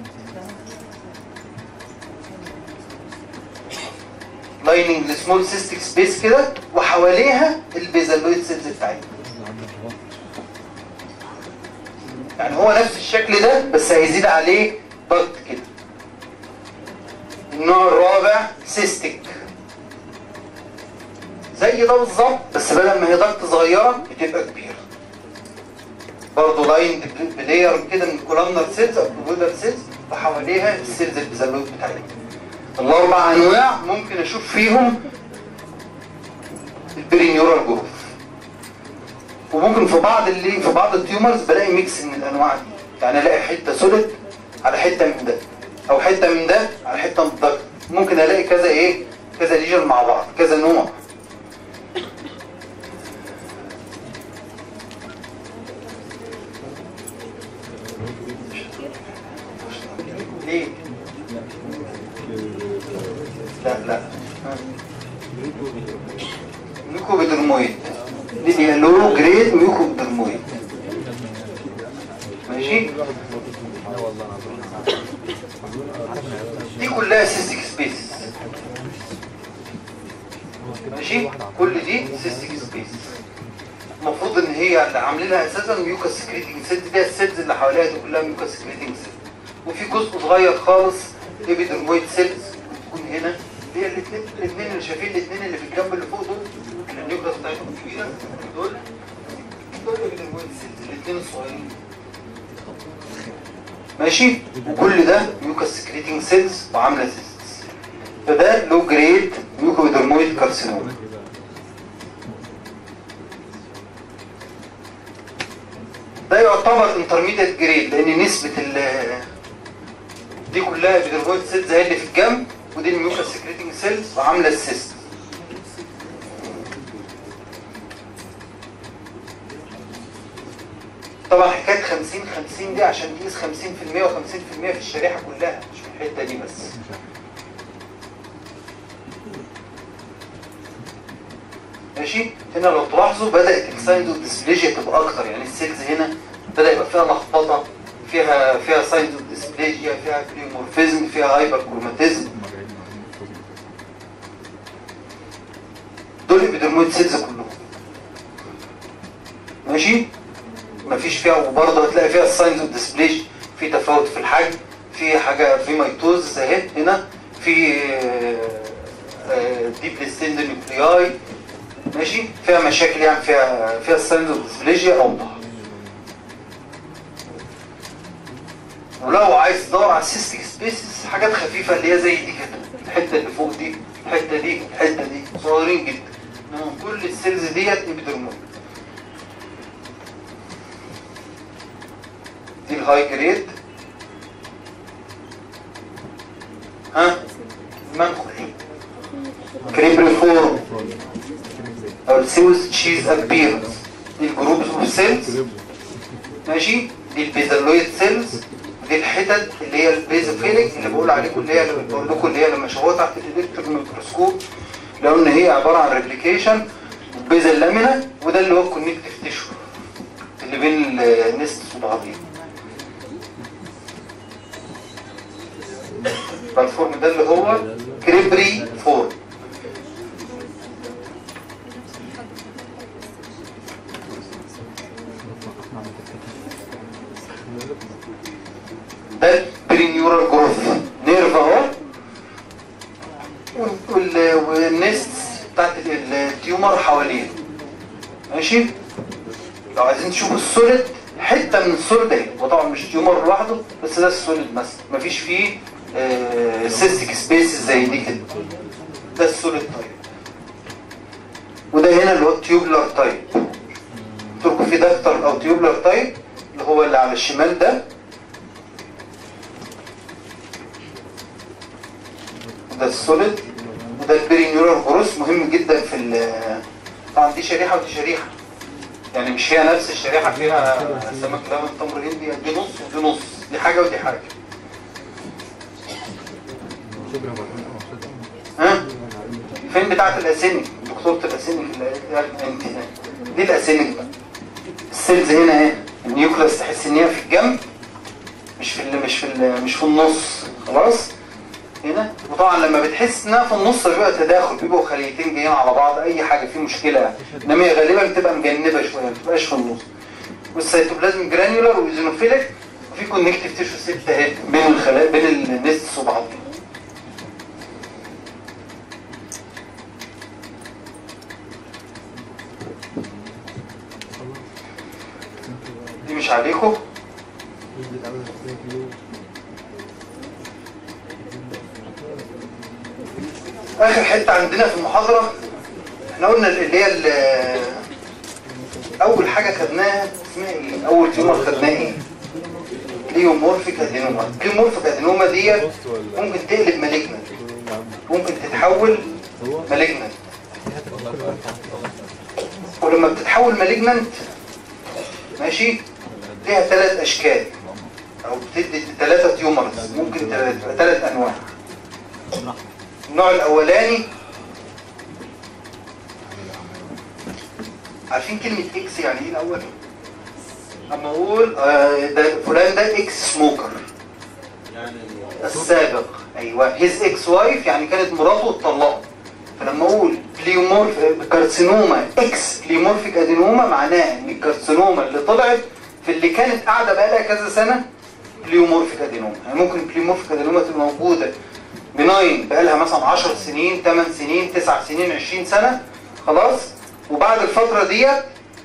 لايننج لسمول سيستيك سبيس كده وحواليها البيزالويد سيلز بتاعتها يعني هو نفس الشكل ده بس هيزيد عليه ضغط كده النوع الرابع سيستيك زي ده بالظبط بس بدل ما هي ضغط صغيره بتبقى كبيره برضه لاين بلاير كده من الكولامنر سيلز او الكولودر سيلز وحواليها السيلز البيزالويد بتاعتها الاربع انواع ممكن اشوف فيهم البرينيورال جروث ممكن في بعض اللي في بعض التيومرز بلاقي ميكس من الانواع دي يعني الاقي حته سوليد على حته من ده او حته من ده على حته من ده ممكن الاقي كذا ايه كذا ليجن مع بعض كذا نوع ليه لا لا ميوكوبيدرمويد دي لو جريد ميوكوبيدرمويد ماشي دي كلها سيستيك سبيس ماشي كل دي سيستيك سبيس المفروض ان هي اللي عاملينها اساسا ميوكا سكريتنج سيلز دي السيلز اللي حواليها دي كلها ميوكا سكريتنج سيلز وفي جزء صغير خالص ايبيدرمويد سيلز بتكون هنا هي الاثنين الاثنين اللي شايفين الاثنين اللي في الجنب اللي فوق دول اللي النيوكلاس بتاعتهم كبيره دول دول ايبيدرمويد سيلز الاثنين الصغيرين ماشي وكل ده ميوكا سكريتنج سيلز وعامله سيستس فده لو جريد ميوكويدرمويد كارسينوما ده يعتبر انترميديت جريد لان نسبة ال دي كلها بيدرمويد سيلز هي اللي في الجنب ودي الميوكا سكريتنج سيلز وعامله السيست طبعا حكايه 50 50 دي عشان تقيس 50% و50% في الشريحه كلها مش في الحته دي بس ماشي هنا لو تلاحظوا بدات الساينز والديسبليجيا تبقى اكتر يعني السيلز هنا بدا يبقى فيها لخبطه فيها فيها ساينز والديسبليجيا فيها بليومورفيزم فيها هايبر كروماتيزم دول البيدرمويد سيلز كلهم ماشي مفيش فيها وبرضه هتلاقي فيها الساينز والديسبليجيا في تفاوت في الحجم في حاجه في ميتوز اهي هنا في ديب ستيند نيوكلياي ماشي فيها مشاكل يعني فيها فيها الساينز والديسبليجيا اوضح ولو عايز تدور على السيستيك سبيسز حاجات خفيفه اللي هي زي دي كده الحته اللي فوق دي الحته دي الحته دي صغيرين جدا انما كل السيلز ديت ابيدرمويد دي الهاي جريد ها منخل كريبري فورم او السيوز تشيز ابيرنس دي الجروبز اوف سيلز ماشي دي البيزالويد سيلز دي الحتت اللي هي البيزوفيليك اللي بقول عليكم اللي هي اللي بقول لكم اللي هي لما شافوها تحت الالكترون ميكروسكوب لقوا ان هي عباره عن ريبليكيشن بيزل لامينا وده اللي هو الكونكتيف تيشو اللي بين النست وبعضيها فالفورم ده اللي هو كريبري فورم ده البرينيورال جروث نيرف اهو وال- والنست بتاعت التيومر حواليه ماشي لو عايزين تشوفوا السوليد حته من السوليد اهي وطبعا مش تيومر لوحده بس ده السوليد مثلا مفيش فيه سيستيك سبيسز زي دي كده ده السوليد تايب وده هنا اللي هو التيوبلر تايب قلت لكم في دكتور او تيوبلر تايب اللي هو اللي على الشمال ده ده السوليد وده البيري نيورال جروس مهم جدا في ال طبعا دي شريحه ودي شريحه يعني مش هي نفس الشريحه فيها سمك لبن تمر هندي دي نص ودي نص دي حاجه ودي حاجه ها فين بتاعه الاسينيك دكتوره الاسينيك اللي قالت انت دي الاسينيك بقى السيلز هنا اهي النيوكلاس تحس ان هي في الجنب مش في ال مش في ال مش في النص خلاص هنا وطبعا لما بتحس انها في النص بيبقى تداخل بيبقوا خليتين جايين على بعض اي حاجه في مشكله يعني انما هي غالبا بتبقى مجنبه شويه ما بتبقاش في النص والسيتوبلازم جرانيولار وايزينوفيليك وفي كونكتيف تيشو سيت اهي بين الخلايا بين النستس وبعضهم دي مش عليكم اخر حته عندنا في المحاضره احنا قلنا اللي هي ال- اول حاجه خدناها اسمها ايه اول تيومر خدناها ايه ليومورفيك ادينوما ليومورفيك ادينوما ديت ممكن تقلب مالجنت ممكن تتحول مالجنت ولما بتتحول مالجنت ماشي ليها ثلاث اشكال او بتدي ثلاثه تيومرز ممكن تبقى ثلاث انواع النوع الاولاني عارفين كلمه اكس يعني ايه الاول اما اقول آه، ده فلان ده اكس سموكر السابق ايوه هيز اكس وايف يعني كانت مراته واتطلقوا فلما اقول بليومورف كارسينوما اكس بليومورفيك ادينوما معناها ان الكارسينوما اللي طلعت في اللي كانت قاعده بقالها كذا سنه بليومورفيك ادينوما يعني ممكن بليومورفيك ادينوما تبقى موجوده بناين بقالها مثلا 10 سنين 8 سنين 9 سنين 20 سنه خلاص وبعد الفتره ديت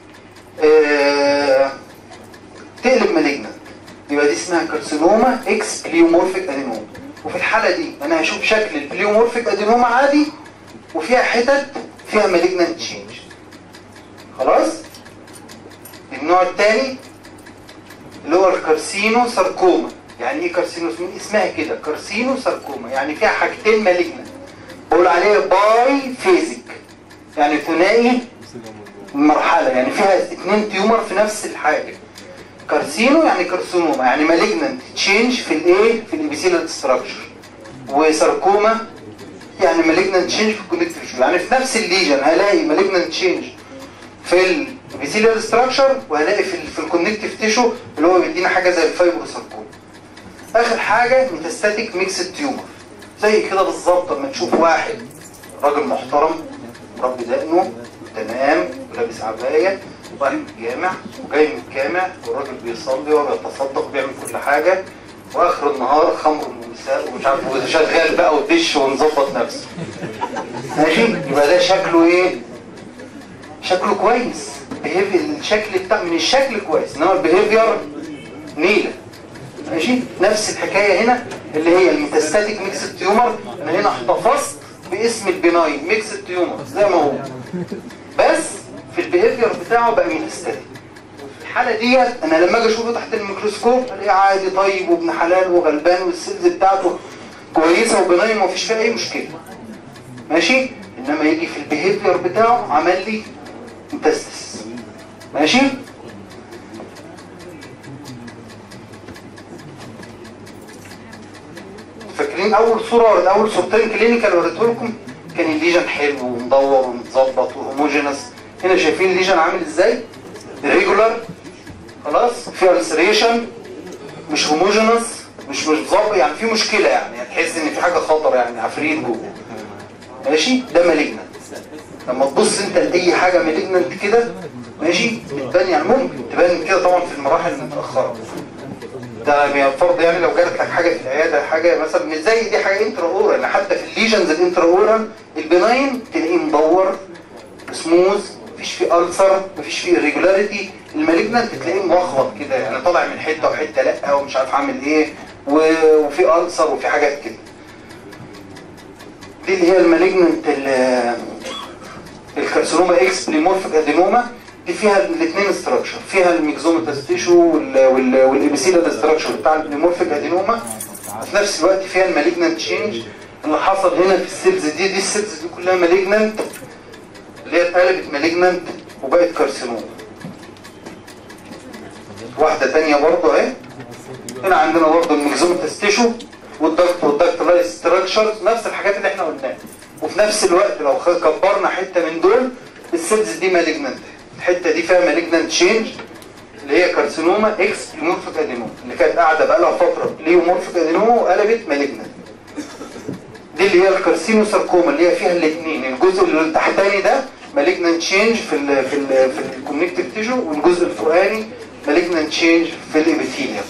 آه تقلب مالجنت يبقى دي اسمها كارسينوما اكس بليومورفيك ادينوما وفي الحاله دي انا هشوف شكل البليومورفيك ادينوما عادي وفيها حتت فيها مالجنت تشينج خلاص النوع الثاني اللي هو الكارسينو ساركوما يعني ايه كارسينو اسمها كده كارسينو ساركوما يعني فيها حاجتين مالجنت بقول عليها باي فيزيك يعني ثنائي مرحله يعني فيها اثنين تيومر في نفس الحاجه كارسينو يعني كارسينوما يعني مالجنت تشينج في الايه في الابيثيليال ستراكشر وساركوما يعني مالجنت تشينج في الكونكتيف تيشو يعني في نفس الليجن هلاقي مالجنت تشينج في الابيثيليال ستراكشر وهلاقي في ال في الكونكتيف تيشو اللي هو بيدينا حاجه زي الفايبروساركوما اخر حاجه ميتاستاتيك ميكس تيومر زي كده بالظبط لما تشوف واحد راجل محترم مربي دقنه تمام ولابس عبايه ورايح الجامع وجاي من الجامع والراجل بيصلي وبيتصدق وبيعمل كل حاجه واخر النهار خمر ونساء ومش عارف وشغال بقى ودش ومظبط نفسه ماشي يبقى ده شكله ايه شكله كويس behavior- الشكل بتاع من الشكل كويس انما البيهيفير نيله ماشي نفس الحكايه هنا اللي هي الميتاستاتيك ميكس تيومر انا هنا احتفظت باسم البناين ميكس تيومر زي ما هو بس في البيهيفير بتاعه بقى ميتاستاتيك في الحاله ديت انا لما اجي اشوفه تحت الميكروسكوب الاقيه عادي طيب وابن حلال وغلبان والسيلز بتاعته كويسه وبناين ومفيش فيها اي مشكله ماشي انما يجي في البيهيفير بتاعه عمل لي متستس ماشي فاكرين اول صوره اول صورتين كلينيكال وريته لكم كان الليجن حلو ومدور ومتظبط وهوموجينس هنا شايفين الليجن عامل ازاي ريجولار خلاص في السريشن مش هوموجينس مش مش مظبط يعني في مشكله يعني هتحس ان في حاجه خطر يعني عفريت جوه ماشي ده مالجنت لما تبص انت لاي حاجه مالجنت كده ماشي بتبان يعني ممكن تبان كده طبعا في المراحل المتاخره ده فرض يعني لو جالت لك حاجه في العياده حاجه مثلا مش زي دي حاجه انترا اورال حتى في الليجنز الانترا اورال البناين تلاقيه مدور سموث مفيش فيه ألسر مفيش فيه irregularity المالجنت تلاقيه ملخبط كده يعني طالع من حته وحته لا ومش عارف عامل ايه و- وفي ألسر وفي حاجات كده دي اللي هي المالجنت الكارسينوما اكس بليمورفيك ادينوما دي فيها الاثنين ستراكشر فيها الميكزوماتاس تيشو والابيثيليال ستراكشر بتاع البليمورفيك ادينوما وفي نفس الوقت فيها المالجنت تشينج اللي حصل هنا في السيلز دي دي السيلز دي كلها مالجنت اللي هي اتقلبت مالجنت وبقت كارسينوما واحدة تانية برضه اهي هنا عندنا برضه الميكزوماتاس تيشو والضغط والضغط لاي ستراكشر نفس الحاجات اللي احنا قلناها وفي نفس الوقت لو خ- كبرنا حته من دول السيلز دي مالجننت الحته دي فيها مالجننت تشينج اللي هي كارسينوما اكس ليومورفيك ادينوما اللي كانت قاعده بقى لها فتره ليومورفيك ادينوما وقلبت مالجننت دي اللي هي الكارسينوساركوما اللي هي فيها الاثنين الجزء اللي تحتاني ده مالجننت تشينج في ال في ال في الكونكتيف تيشو والجزء الفوقاني مالجننت تشينج في الابيثيليوم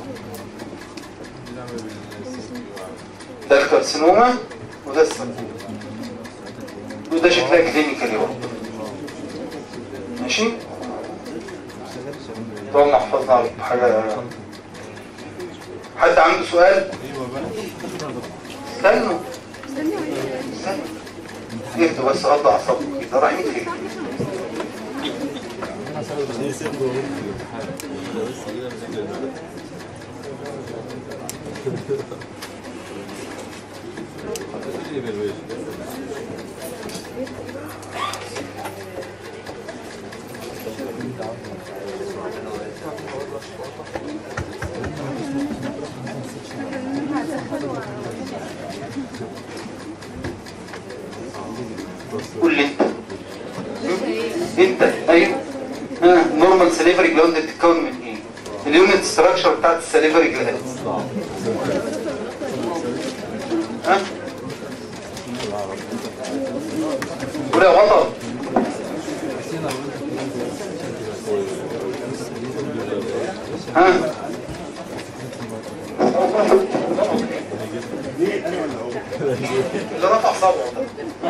ده الكارسينوما وده الساركوما وده شكلها كلينيكالي برضه ماشي طبعا حفظنا على حاجة حد عنده سؤال؟ استنوا استنوا اهدوا بس رد اعصابكم كده رايحين فين؟ قول لي انت انت ايوه ها نورمال سليفري جلاند بتتكون من ايه اليونت ستراكشر بتاعت السليفري جلاند ها قول يا بطل ها اللي رفع صبعه ده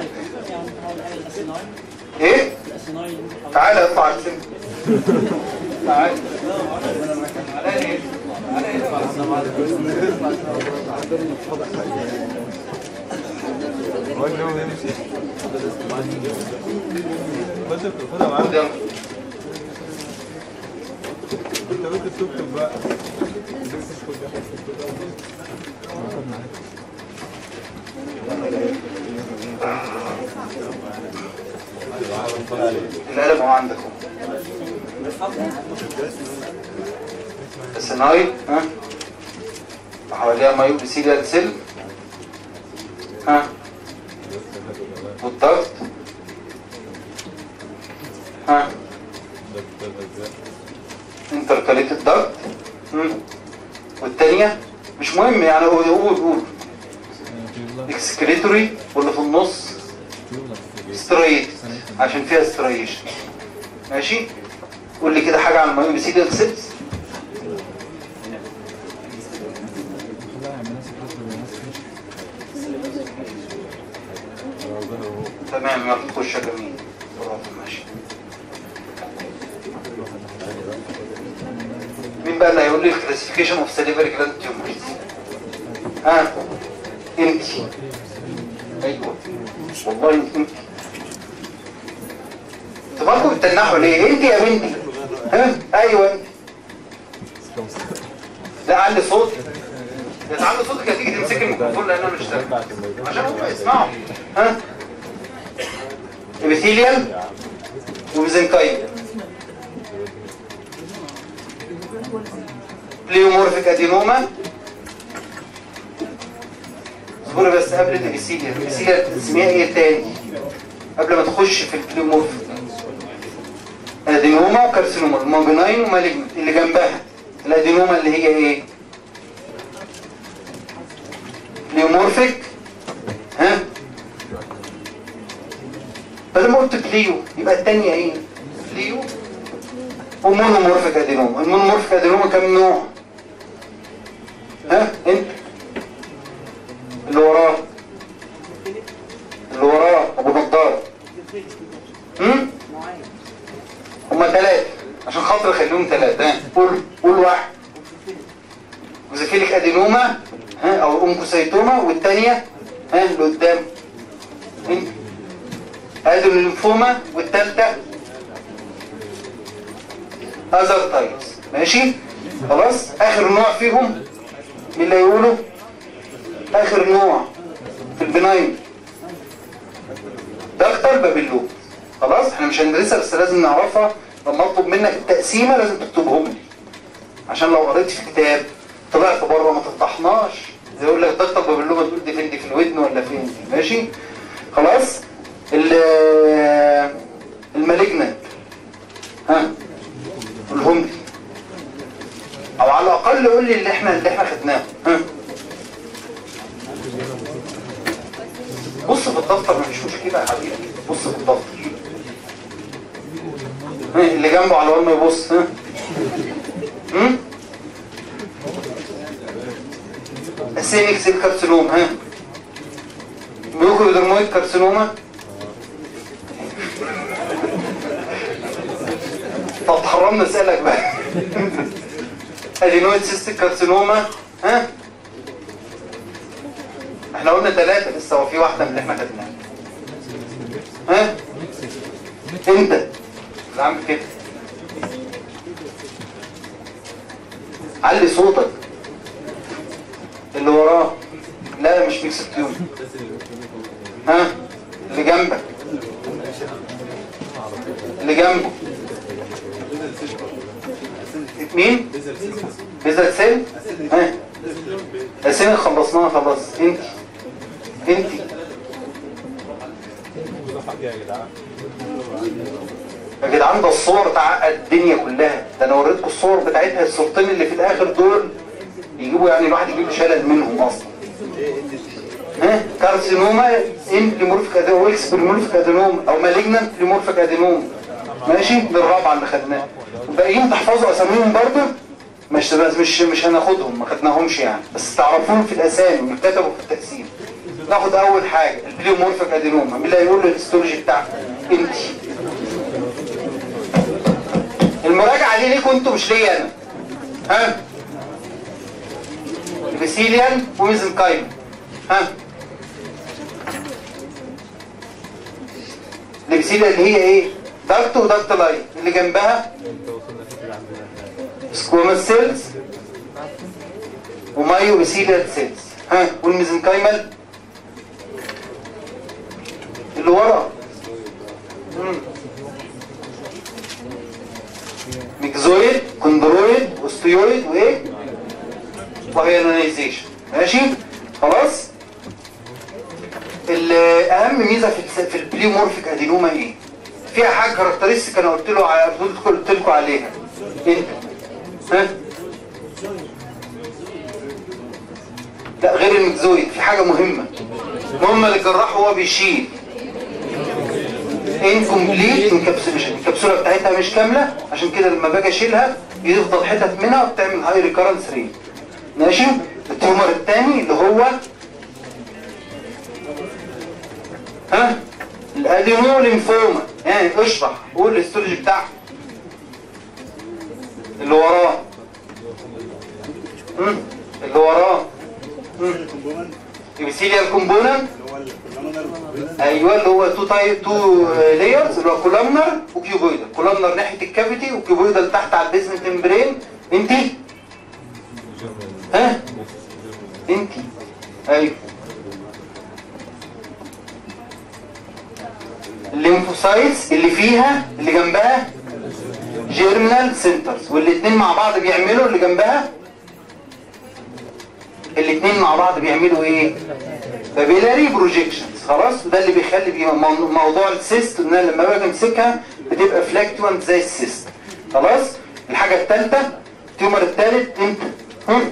ايه تعالى اطلع ارسم تعالى تعالى ايه تعالى ايه بدك خدها معاك يلا. انت بدك تكتب بقى القلم هو عندكم السناي ها وحواليها مايو بسيليال سيل ها والضغط ها انتركاليت الضغط مم. والتانية مش مهم يعني قول قول قول اكسكريتوري واللي في النص ستريت عشان فيها ستريشن ماشي قول لي كده حاجه عن المايوبيسيديال سيلز تمام يلا خش يا جميل برافو ماشي مين بقى اللي هيقول لي الكلاسيفيكيشن اوف سليفري جلاند تيومرز ها انت ايوه والله انت انت تبقوا بتتنحوا ليه انت يا بنتي ها ايوه انت لا علي صوتي يا تعلي صوتك هتيجي تمسك الميكروفون لان انا مش سامع عشان هم يسمعوا ها ابيثيليال وميزنكايم بليومورفيك ادينوما اصبري بس قبل الابيثيليال الابيثيليال اسمها ايه تاني قبل ما تخش في البليومورفيك ادينوما وكارسينوما الماجناين ومالجنت اللي جنبها الادينوما اللي هي ايه بليومورفيك ها فلما قلت كليو يبقى الثانيه ايه كليو ومونومورفيك ادينوما المونومورفيك ادينوما كم نوع ها انت اللي وراه اللي وراه ابو نضاره هم هما ثلاثة عشان خاطر اخليهم ثلاثة ها قول قول واحد وزكيلك ادينوما ها او اونكوسيتوما والثانية ها اللي قدام انت ادي الليمفوما والثالثة اذر تايبس ماشي خلاص اخر نوع فيهم مين اللي هيقوله اخر نوع في البناين دكتور بابلو خلاص احنا مش هندرسها بس لازم نعرفها لما اطلب منك التقسيمه لازم تكتبهم لي عشان لو قريت في كتاب طلعت بره ما تفضحناش زي يقول لك دكتور بابلو ما تقول دي فين دي في الودن ولا فين دي ماشي خلاص ال- المالجنت ها قولهم لي او على الاقل قول لي اللي احنا اللي احنا خدناه ها بص في الدفتر مفيش مشكله يا حبيبي بص في الدفتر ها اللي جنبه على ما يبص ها هم السينيك سيل كارسينوم ها ميوكودرمويد كارسينوما طب حرمنا اسالك بقى ادينويد سيستيك كارسينوما ها احنا قلنا ثلاثة لسه هو في واحدة من اللي احنا خدناها ها انت اللي عامل كده علي صوتك اللي وراه لا مش ميكس تيوب ها اللي جنبك اللي جنبه مين بيزل سيل ها اسامي خلصناها خلاص انت انت ده حاجة يا جدعان يا جدعان ده الصور تعقد الدنيا كلها ده انا وريتكم الصور بتاعتها الصورتين اللي في الاخر دول يجيبوا يعني الواحد يجيب شلل منهم اصلا ها كارسينوما ان ليمورفيك ادينوم ويكس ليمورفيك ادينوم او مالجنانت ليمورفيك ادينوم ماشي دي الرابعه اللي خدناها الباقيين تحفظوا اساميهم برضه مش مش مش هناخدهم ما خدناهمش يعني بس تعرفوهم في الاسامي اللي كتبوا في التقسيم ناخد اول حاجه البليومورفيك ادينوما مين اللي هيقول له الهيستولوجي بتاعها انت المراجعه دي ليكوا انتوا مش ليا انا ها البسيليان وميزنكايم ها البسيليا اللي هي ايه دكت ودكت لاين اللي جنبها انت وصلنا فكرة عندنا احنا سكوماس سيلز ومايو بسيليا سيلز ها والميزنكايمال اللي ورا مم. ميكزويد كوندرويد اوستيويد وايه وهيانيزيشن ماشي خلاص ال- اهم ميزه في الس- في البليومورفيك ادينوما ايه فيها حاجه كاركترستيك انا قلت له ع- قلت قلت لكم عليها انت ها لا غير الميكزويد في حاجه مهمه مهمه للجراح وهو بيشيل انكمبليت انكابسوليشن الكبسوله بتاعتها مش كامله عشان كده لما باجي اشيلها يفضل حتت منها وبتعمل هاي ريكارنس ريت ماشي التيومر الثاني اللي هو ها الادينو ليمفوما يعني اشرح قول الهيستولوجي بتاعها اللي وراه مم. اللي وراه ابيثيليال كومبوننت ايوه اللي هو تو تايب تو لايرز اللي هو كولامنر وكيوبويدال كولامنر ناحيه الكافيتي وكيوبويدال تحت على البيزمنت ممبرين انت ها انت ايوه الليمفوسايتس اللي فيها اللي جنبها جيرمينال سنترز والاثنين مع بعض بيعملوا اللي جنبها الاثنين مع بعض بيعملوا ايه بابيلاري بروجيكشنز خلاص وده اللي بيخلي بي مو- موضوع السيست ان انا لما باجي امسكها بتبقى فلاكتوانت زي السيست خلاص الحاجه الثالثه التيومر الثالث امتى هم؟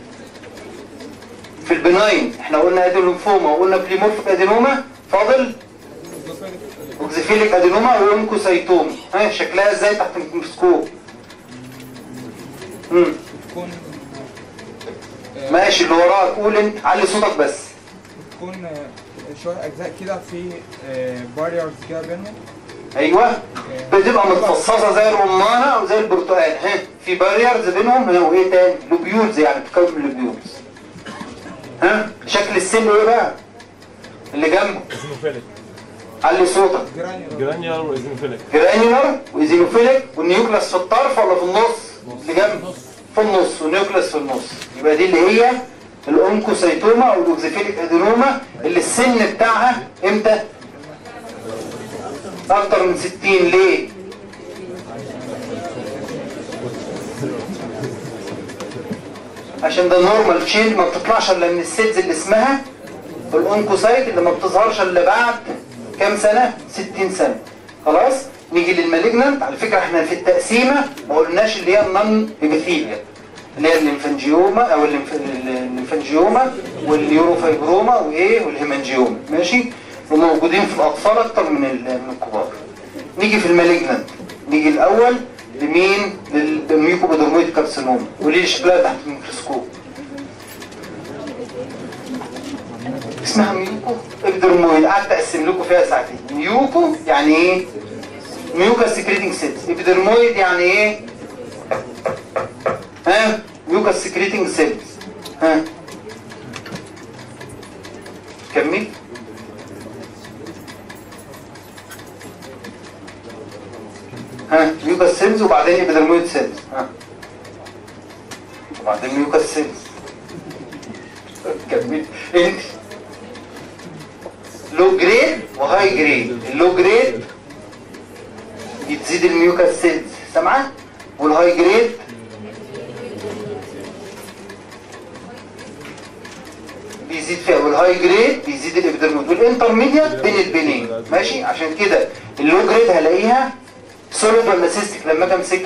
في البناين احنا قلنا ادينوفوما وقلنا بليمورفيك ادينوما فاضل اوكزيفيليك ادينوما وانكوسايتوما ها شكلها ازاي تحت الميكروسكوب امم تكون ماشي اللي وراك قول انت علي صوتك بس تكون شوية أجزاء كده في باريرز كده بينهم ايوه بتبقى متفصصه زي الرمانه او زي البرتقال ها في باريرز بينهم ها وايه تاني لوبيولز يعني بتكون من لوبيولز ها شكل السن ايه بقى اللي جنبه ايزينوفيليك علي صوتك جرانيولار جرانيولار وايزينوفيليك جرانيولار وايزينوفيليك والنيوكلاس في الطرف ولا في النص اللي جنبه في النص والنيوكلاس في النص يبقى دي اللي هي الأونكوسيتوما او الاوكزيفيليك ادينوما اللي السن بتاعها امتى اكتر من 60 ليه عشان ده نورمال تشينج ما بتطلعش الا من السيلز اللي اسمها الاونكوسايت اللي ما بتظهرش الا بعد كام سنه 60 سنه خلاص نيجي للمالجنانت على فكره احنا في التقسيمه ما قلناش اللي هي النون ابيثيليا اللي هي الليمفانجيوما او الليمف- الليمفانجيوما واليوروفايبروما وايه والهيمانجيوما ماشي وموجودين في الاطفال اكتر من ال- من الكبار نيجي في المالجنانت نيجي الاول لمين للميوكوبودرمويد كارسينوما وليه شكلها تحت الميكروسكوب اسمها ميوكو ابدرمويد قعدت اقسم لكم فيها ساعتين ميوكو يعني ايه ميوكا سكريتنج سيلز ابدرمويد يعني ايه ها ميوكا سكريتنج سيلز ها كمل ها ميوكا سيلز وبعدين ابدرمويد سيلز ها وبعدين ميوكاس سيلز كمل انت لو جريد وهاي جريد اللو جريد بتزيد الميوكاس سيلز سامعه والهاي جريد بيزيد فيها والهاي جريد بيزيد الابيدرمود والانترميديات بين البنين ماشي عشان كده اللو جريد هلاقيها سوليد ولا سيستيك لما اجي امسكها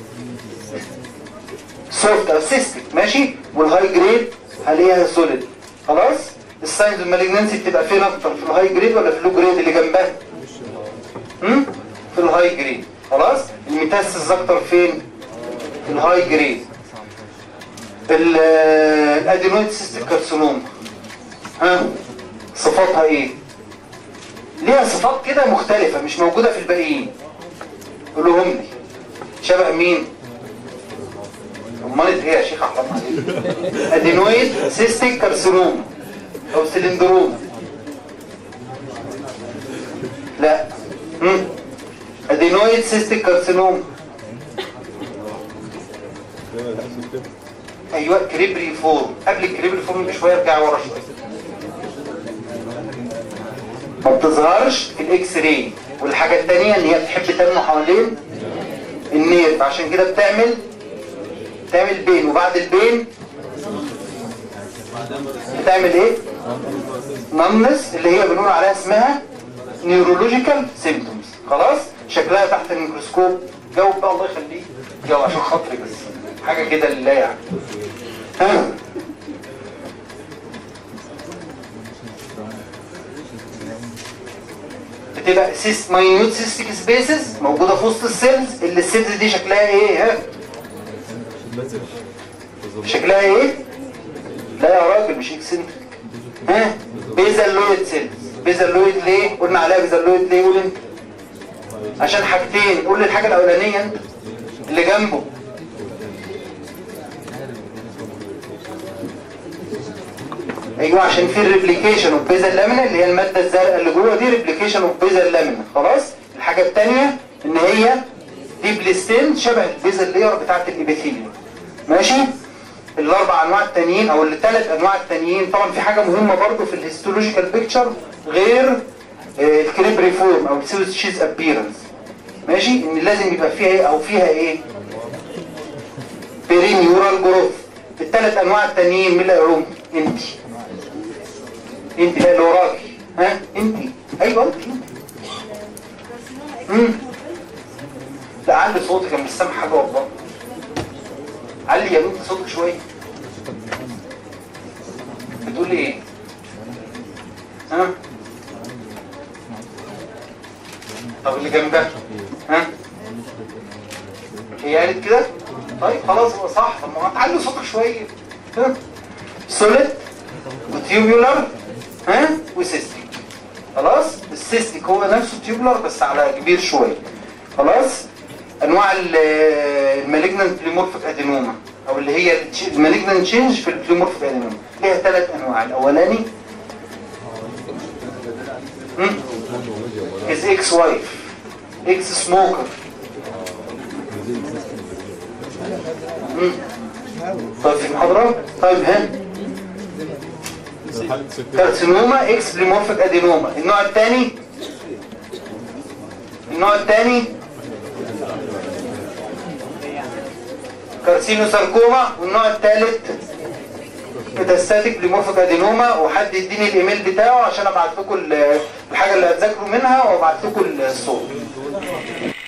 سوفت او سيستيك ماشي والهاي جريد هلاقيها سوليد خلاص الساينز والمالجنسي بتبقى فين اكتر في الهاي جريد ولا في اللو جريد اللي جنبها هم؟ في الهاي جريد خلاص الميتاسيس اكتر فين في الهاي جريد ال- الادينويد سيستيك كارسينوما ها صفاتها ايه ليها صفات كده مختلفة مش موجودة في الباقيين قولهم لي شبه مين امال ايه يا شيخ احرام عليك ادينويد سيستيك كارسينوما او سلندروما لا هم؟ ادينويد سيستيك كارسينوما دايما الحاسوب كده ايوه كريبري فورم قبل الكريبري فورم بشويه ارجع ورا شويه ما بتظهرش في الاكس راي والحاجه الثانيه ان هي بتحب تنمو حوالين النيرف عشان كده بتعمل بتعمل بين وبعد البين بتعمل ايه نمنس اللي هي بنقول عليها اسمها نيورولوجيكال سيمبتومز خلاص شكلها تحت الميكروسكوب جاوب بقى الله يخليك جاوب عشان خاطري بس حاجه كده لله يعني ها بتبقى سيست ماينيوت سيستيك سبيسز موجوده في وسط السيلز اللي السيلز دي شكلها ايه ها مسج شكلها ايه لا يا راجل مش اكسنتريك ها بيزالويد سيلز بيزالويد ليه قلنا عليها بيزالويد ليه قول انت عشان حاجتين قول لي الحاجه الاولانيه انت اللي جنبه ايوه عشان في الريبليكيشن اوف بيزا لامينا اللي هي الماده الزرقاء اللي جوه دي ريبليكيشن اوف بيزا لامينا خلاص الحاجه الثانيه ان هي دي بليستين شبه البيزا لاير بتاعت الابيثيليوم ماشي الاربع انواع التانيين او الثلاث انواع التانيين طبعا في حاجه مهمه برضو في الهيستولوجيكال بيكتشر غير آه، الكريب ريفورم او السيوس شيز ابيرنس ماشي ان لازم يبقى فيها ايه او فيها ايه بيرينيورال جروث الثلاث انواع التانيين مين اللي هيقولهم انت انت لا اللي وراكي ها انت ايوه انت امم لا علي صوتك انا مش سامع حاجه والله علي يا بنت صوتك شويه بتقول ايه ها طب اللي جنبها ها هي قالت كده طيب خلاص يبقى صح طب ما تعلي صوتك شويه ها سوليد وتيوبولار ها وسيستيك خلاص السيستيك هو نفسه تيوبولار بس على كبير شويه خلاص انواع المالجنانت بليمورفيك ادينوما او اللي هي المالجنانت تشينج في البليمورفيك ادينوما ليها ثلاث انواع الاولاني از اكس وايف اكس سموكر طيب في المحاضرة طيب ها حالة سكر كارسينوما اكس بليمورفيك ادينوما النوع الثاني النوع الثاني كارسينو ساركوما والنوع الثالث ميتاستاتيك بليمورفيك ادينوما وحد يديني الايميل بتاعه عشان ابعت لكم ال- الحاجه اللي هتذاكروا منها وابعت لكم الصور